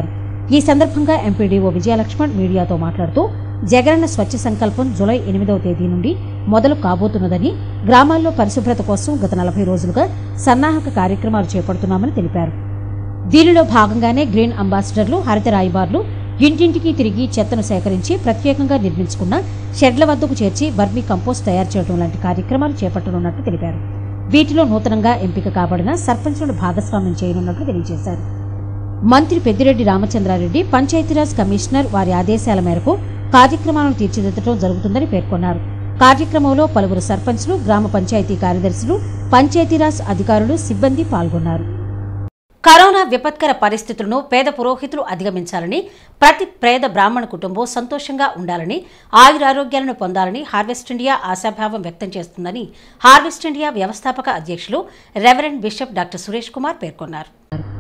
ఈ సందర్భంగా ఎంపీడీఓ విజయలక్ష్మణ్ మీడియాతో మాట్లాడుతూ జగనన్న స్వచ్ఛ సంకల్పం జులై ఎనిమిదవ తేదీ నుండి మొదలు కాబోతున్నదని గ్రామాల్లో పరిశుభ్రత కోసం గత నలభై రోజులుగా సన్నాహక కార్యక్రమాలు చేపడుతున్నామని తెలిపారు దీనిలో భాగంగానే గ్రీన్ అంబాసిడర్లు హరిత రాయబార్లు ఇంటింటికి తిరిగి చెత్తను సేకరించి ప్రత్యేకంగా నిర్మించుకున్న షెడ్ల వద్దకు చేర్చి వర్మీ కంపోస్ట్ తయారు చేయడం లాంటి కార్యక్రమాలు చేపట్టనున్నట్లు తెలిపారు వీటిలో నూతనంగా ఎంపిక కాబడిన సర్పంచులను భాగస్వామ్యం చేయనున్నట్లు తెలియజేశారు మంత్రి పెద్దిరెడ్డి రామచంద్రారెడ్డి పంచాయతీరాజ్ కమిషనర్ వారి ఆదేశాల మేరకు కార్యక్రమాలను తీర్చిదిద్దడం జరుగుతుందని పేర్కొన్నారు కార్యక్రమంలో పలువురు సర్పంచ్లు గ్రామ పంచాయతీ కార్యదర్శులు పంచాయతీరాజ్ అధికారులు సిబ్బంది పాల్గొన్నారు కరోనా విపత్కర పరిస్థితులను పేద పురోహితులు అధిగమించాలని ప్రతి పేద బ్రాహ్మణ కుటుంబం సంతోషంగా ఉండాలని ఆయురారోగ్యాలను పొందాలని హార్వెస్ట్ ఇండియా ఆశాభావం వ్యక్తం చేస్తుందని హార్వెస్ట్ ఇండియా వ్యవస్థాపక అధ్యక్షులు reverend bishop doctor Suresh Kumar పేర్కొన్నారు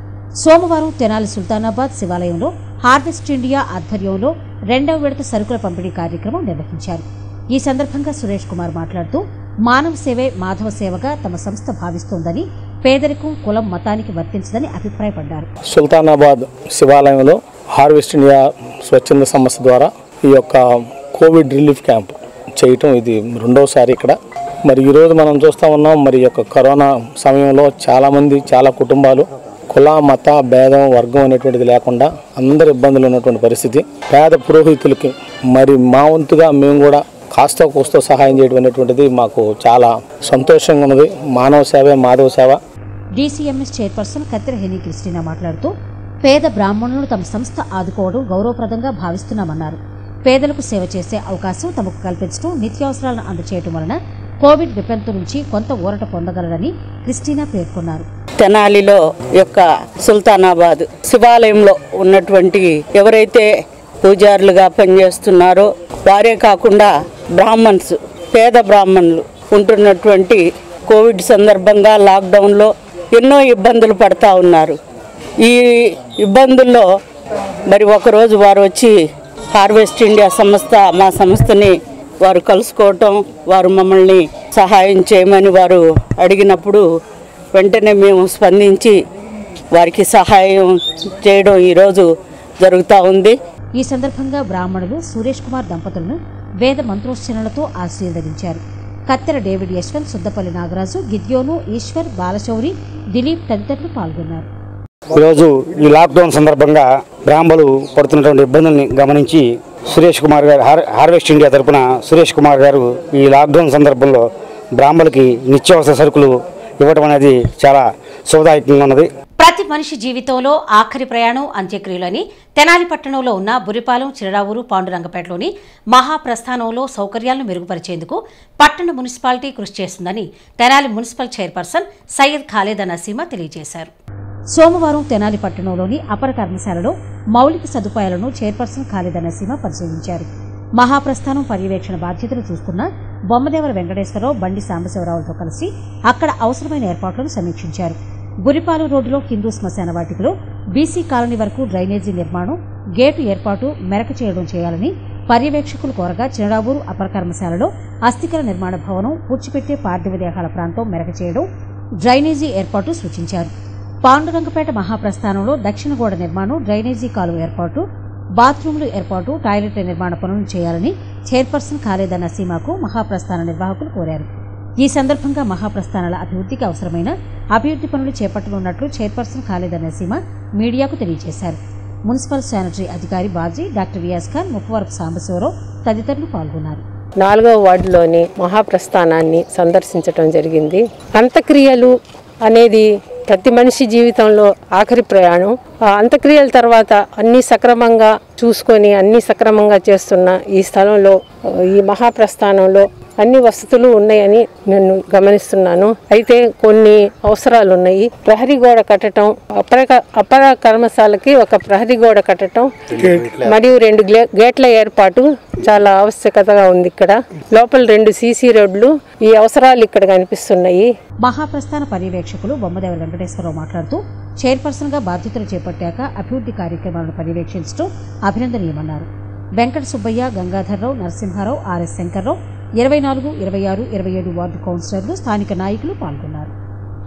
సోమవారం తెనాలి సుల్తానాబాద్ శివాలయంలో హార్వెస్ట్ ఇండియా ఆధ్వర్యంలో రెండవ విడత సరుకుల పంపిణీ కార్యక్రమం నిర్వహించారు ఈ సందర్భంగా సురేష్ కుమార్ మాట్లాడుతూ మానవ సేవే మాధవ సేవగా తమ సంస్థ భావిస్తోందని పేదరికం కులం మతానికి వర్తించదని అభిప్రాయపడ్డారు సుల్తానాబాద్ శివాలయంలో హార్వెస్ట్ ఇండియా స్వచ్ఛంద సంస్థ ద్వారా ఈ యొక్క కోవిడ్ రిలీఫ్ క్యాంప్ చేయటం ఇది రెండవసారి ఇక్కడ మరి ఈరోజు మనం చూస్తూ ఉన్నాం మరి ఈ యొక్క కరోనా సమయంలో చాలామంది చాలా కుటుంబాలు కుల మత భేదం వర్గం అనేటువంటిది లేకుండా అందరు ఇబ్బందులు ఉన్నటువంటి పరిస్థితి పేద పురోహితులకి మరి మా వంతుగా మేము కూడా కాస్త కూస్తో సహాయం చేయడం అనేటువంటిది మాకు చాలా సంతోషంగా ఉన్నది మానవ సేవే మాధవ సేవ డీసీఎంఎస్ చైర్పర్సన్ కత్తెర హెనీ క్రిస్టినా మాట్లాడుతూ పేద బ్రాహ్మణులను తమ సంస్థ ఆదుకోవడం గౌరవప్రదంగా భావిస్తున్నామన్నారు పేదలకు సేవ చేసే అవకాశం తమకు కల్పించడం నిత్యావసరాలను అందచేయడం వలన కోవిడ్ విపత్తు నుంచి కొంత ఊరట పొందగలరని క్రిస్టినా పేర్కొన్నారు తెనాలిలో యొక్క సుల్తానాబాద్ శివాలయంలో ఉన్నటువంటి ఎవరైతే పూజారులుగా పనిచేస్తున్నారో వారే కాకుండా బ్రాహ్మణ్స్ పేద బ్రాహ్మణులు ఉంటున్నటువంటి కోవిడ్ సందర్భంగా లాక్డౌన్లో ఎన్నో ఇబ్బందులు పడతా ఉన్నారు ఈ ఇబ్బందుల్లో మరి ఒకరోజు వారు వచ్చి హార్వెస్ట్ ఇండియా సంస్థ మా సంస్థని వారు కలుసుకోవటం వారు మమ్మల్ని సహాయం చేయమని వారు అడిగినప్పుడు వెంటనే మేము స్పందించి వారికి సహాయం చేయడం ఈరోజు జరుగుతూ ఉంది ఈ సందర్భంగా బ్రాహ్మణులు సురేష్ కుమార్ దంపతులను వేద మంత్రోచ్చరణలతో ఆశీర్వదించారు కత్తెర డేవిడ్ యశ్వంత్ సుద్దపల్లి నాగరాజు గిద్యోను ఈశ్వర్ బాలశౌరి దిలీప్ తదితరులు పాల్గొన్నారు ఈరోజు ఈ లాక్డౌన్ సందర్భంగా బ్రాహ్మణులు పడుతున్నటువంటి ఇబ్బందుల్ని గమనించి సురేష్ కుమార్ గారు హార్ హార్వెస్ట్ ఇండియా తరపున సురేష్ కుమార్ గారు ఈ లాక్డౌన్ సందర్భంలో బ్రాహ్మణులకి నిత్యావసర సరుకులు ఇవ్వడం అనేది చాలా శుభదాయకంగా ఉన్నది ప్రతి మనిషి జీవితంలో ఆఖరి ప్రయాణం అంత్యక్రియలని తెనాలి పట్టణంలో ఉన్న బురిపాలెం చిరడావూరు పాండురంగపేటలోని మహాప్రస్థానంలో సౌకర్యాలను మెరుగుపరిచేందుకు పట్టణ మున్సిపాలిటీ కృషి చేస్తుందని తెనాలి మున్సిపల్ చైర్పర్సన్ సయ్యద్ ఖాలేద్ నసీమా తెలియజేశారు సోమవారం తెనాలి పట్టణంలోని అపర కర్మశాలలో మౌలిక సదుపాయాలను చైర్పర్సన్ ఖాళీద నసీమ పరిశీలించారు మహాప్రస్థానం పర్యవేక్షణ బాధ్యతలు చూస్తున్న బొమ్మదేవర వెంకటేశ్వరరావు బండి సాంబశివరావులతో కలిసి అక్కడ అవసరమైన ఏర్పాట్లను సమీక్షించారు గురిపాలెం రోడ్డులో హిందూ శ్మశాన వాటికలో బీసీ కాలనీ వరకు డ్రైనేజీ నిర్మాణం గేటు ఏర్పాటు మెరక చేయడం చేయాలని పర్యవేక్షకులు కోరగా చినరావూరు అపర కర్మశాలలో అస్థికల నిర్మాణ భవనం పూడ్చిపెట్టే పార్థివ దేహాల ప్రాంతం మెరక చేయడం డ్రైనేజీ ఏర్పాటు సూచించారు పాండురంగపేట మహాప్రస్థానంలో దక్షిణ గోడ నిర్మాణం డ్రైనేజీ కాలువ ఏర్పాటు బాత్రూంలు ఏర్పాటు టాయిలెట్ల నిర్మాణ పనులు చేయాలని చైర్పర్సన్ ఖాళీద నసీమాకు మహాప్రస్థాన నిర్వాహకులు కోరారు ఈ సందర్భంగా మహాప్రస్థానాల అభివృద్ధికి అవసరమైన అభివృద్ధి పనులు చేపట్టనున్నట్లు చైర్పర్సన్ ఖాళీద నసీమా మీడియాకు తెలియజేశారు మున్సిపల్ శానిటరీ అధికారి బాజీ డాక్టర్ రియాజ్ ఖాన్ ముప్పవరపు సాంబశివరావు తదితరులు పాల్గొన్నారు నాలుగవ వార్డులోని మహాప్రస్థానాన్ని సందర్శించడం జరిగింది అంత్యక్రియలు అనేది ప్రతి మనిషి జీవితంలో ఆఖరి ప్రయాణం ఆ అంత్యక్రియల తర్వాత అన్ని సక్రమంగా చూసుకొని అన్ని సక్రమంగా చేస్తున్న ఈ స్థలంలో ఆ, ఈ మహాప్రస్థానంలో అన్ని వసతులు ఉన్నాయని నేను గమనిస్తున్నాను అయితే కొన్ని అవసరాలు ఉన్నాయి ప్రహరీ గోడ కట్టడం అపర అపర కర్మశాలకి ఒక ప్రహరీ గోడ కట్టడం మరియు రెండు గ్లే- గేట్ల ఏర్పాటు చాలా ఆవశ్యకతగా ఉంది ఇక్కడ లోపల రెండు సీసీ రోడ్లు ఈ అవసరాలు ఇక్కడ కనిపిస్తున్నాయి మహాప్రస్థాన పర్యవేక్షకులు బొమ్మదేవ వెంకటేశ్వరరావు మాట్లాడుతూ చైర్పర్సన్ గా బాధ్యతలు చేపట్టాక అభివృద్ధి కార్యక్రమాలను పర్యవేక్షించడం అభినందనీయమన్నారు వెంకట సుబ్బయ్య గంగాధర్రావు నరసింహారావు ఆర్ఎస్ శంకర్రావు ఇరవై నాలుగు ఇరవై ఆరు ఇరవై ఏడు వార్డు కౌన్సిలర్లు స్థానిక నాయకులు పాల్గొన్నారు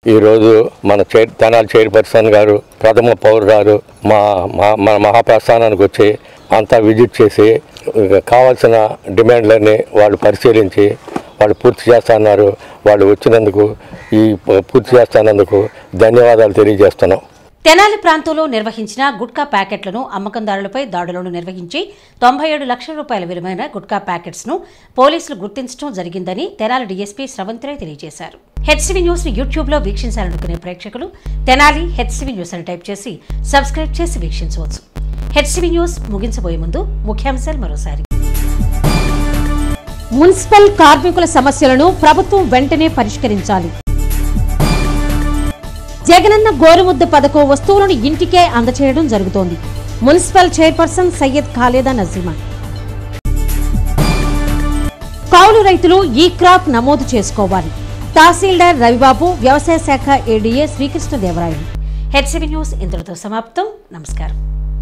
ఈరోజు మన చైర్ తెనాలి చైర్పర్సన్ గారు ప్రథమ పౌరురాలు మా మా- మన మహాప్రస్థానానికి వచ్చి అంతా విజిట్ చేసి ఇక కావాల్సిన డిమాండ్లన్నీ వాళ్ళు పరిశీలించి వాళ్ళు పూర్తి చేస్తున్నారు వాళ్ళు వచ్చినందుకు ఈ ప- పూర్తి చేస్తున్నందుకు ధన్యవాదాలు తెలియజేస్తున్నాం తెనాలి ప్రాంతంలో నిర్వహించిన గుట్కా ప్యాకెట్లను అమ్మకందారులపై దాడులను నిర్వహించి తొంభై ఏడు లక్షల రూపాయల విలువైన గుట్కా ప్యాకెట్స్ ను పోలీసులు గుర్తించడం జరిగిందని తెనాలి డీఎస్పీ స్రవంతిరాయ్ తెలియజేశారు హెచ్సివి న్యూస్ ను యూట్యూబ్ లో వీక్షించాలనుకునే ప్రేక్షకులు తెనాలి హెచ్సివి న్యూస్ అని టైప్ చేసి సబ్స్క్రైబ్ చేసి వీక్షించవచ్చు హెచ్సివి న్యూస్ ముగించబోయే ముందు ముఖ్యాంశాలు మరోసారి మున్సిపల్ కార్మికుల సమస్యలను ప్రభుత్వం వెంటనే పరిష్కరించాలి జగనన్న గోరుముద్ద పథకం వస్తువులను ఇంటికే అందచేయడం జరుగుతోంది మున్సిపల్ చైర్పర్సన్ సయ్యద్ ఖాలేదా నజీమా కౌలు రైతులు ఈ క్రాప్ నమోదు చేసుకోవాలి తహసీల్దార్ రవిబాబు వ్యవసాయ శాఖ ఏడీఏ శ్రీకృష్ణదేవరాయలు హెచ్సిబి న్యూస్ ఇంతటితో సమాప్తం నమస్కారం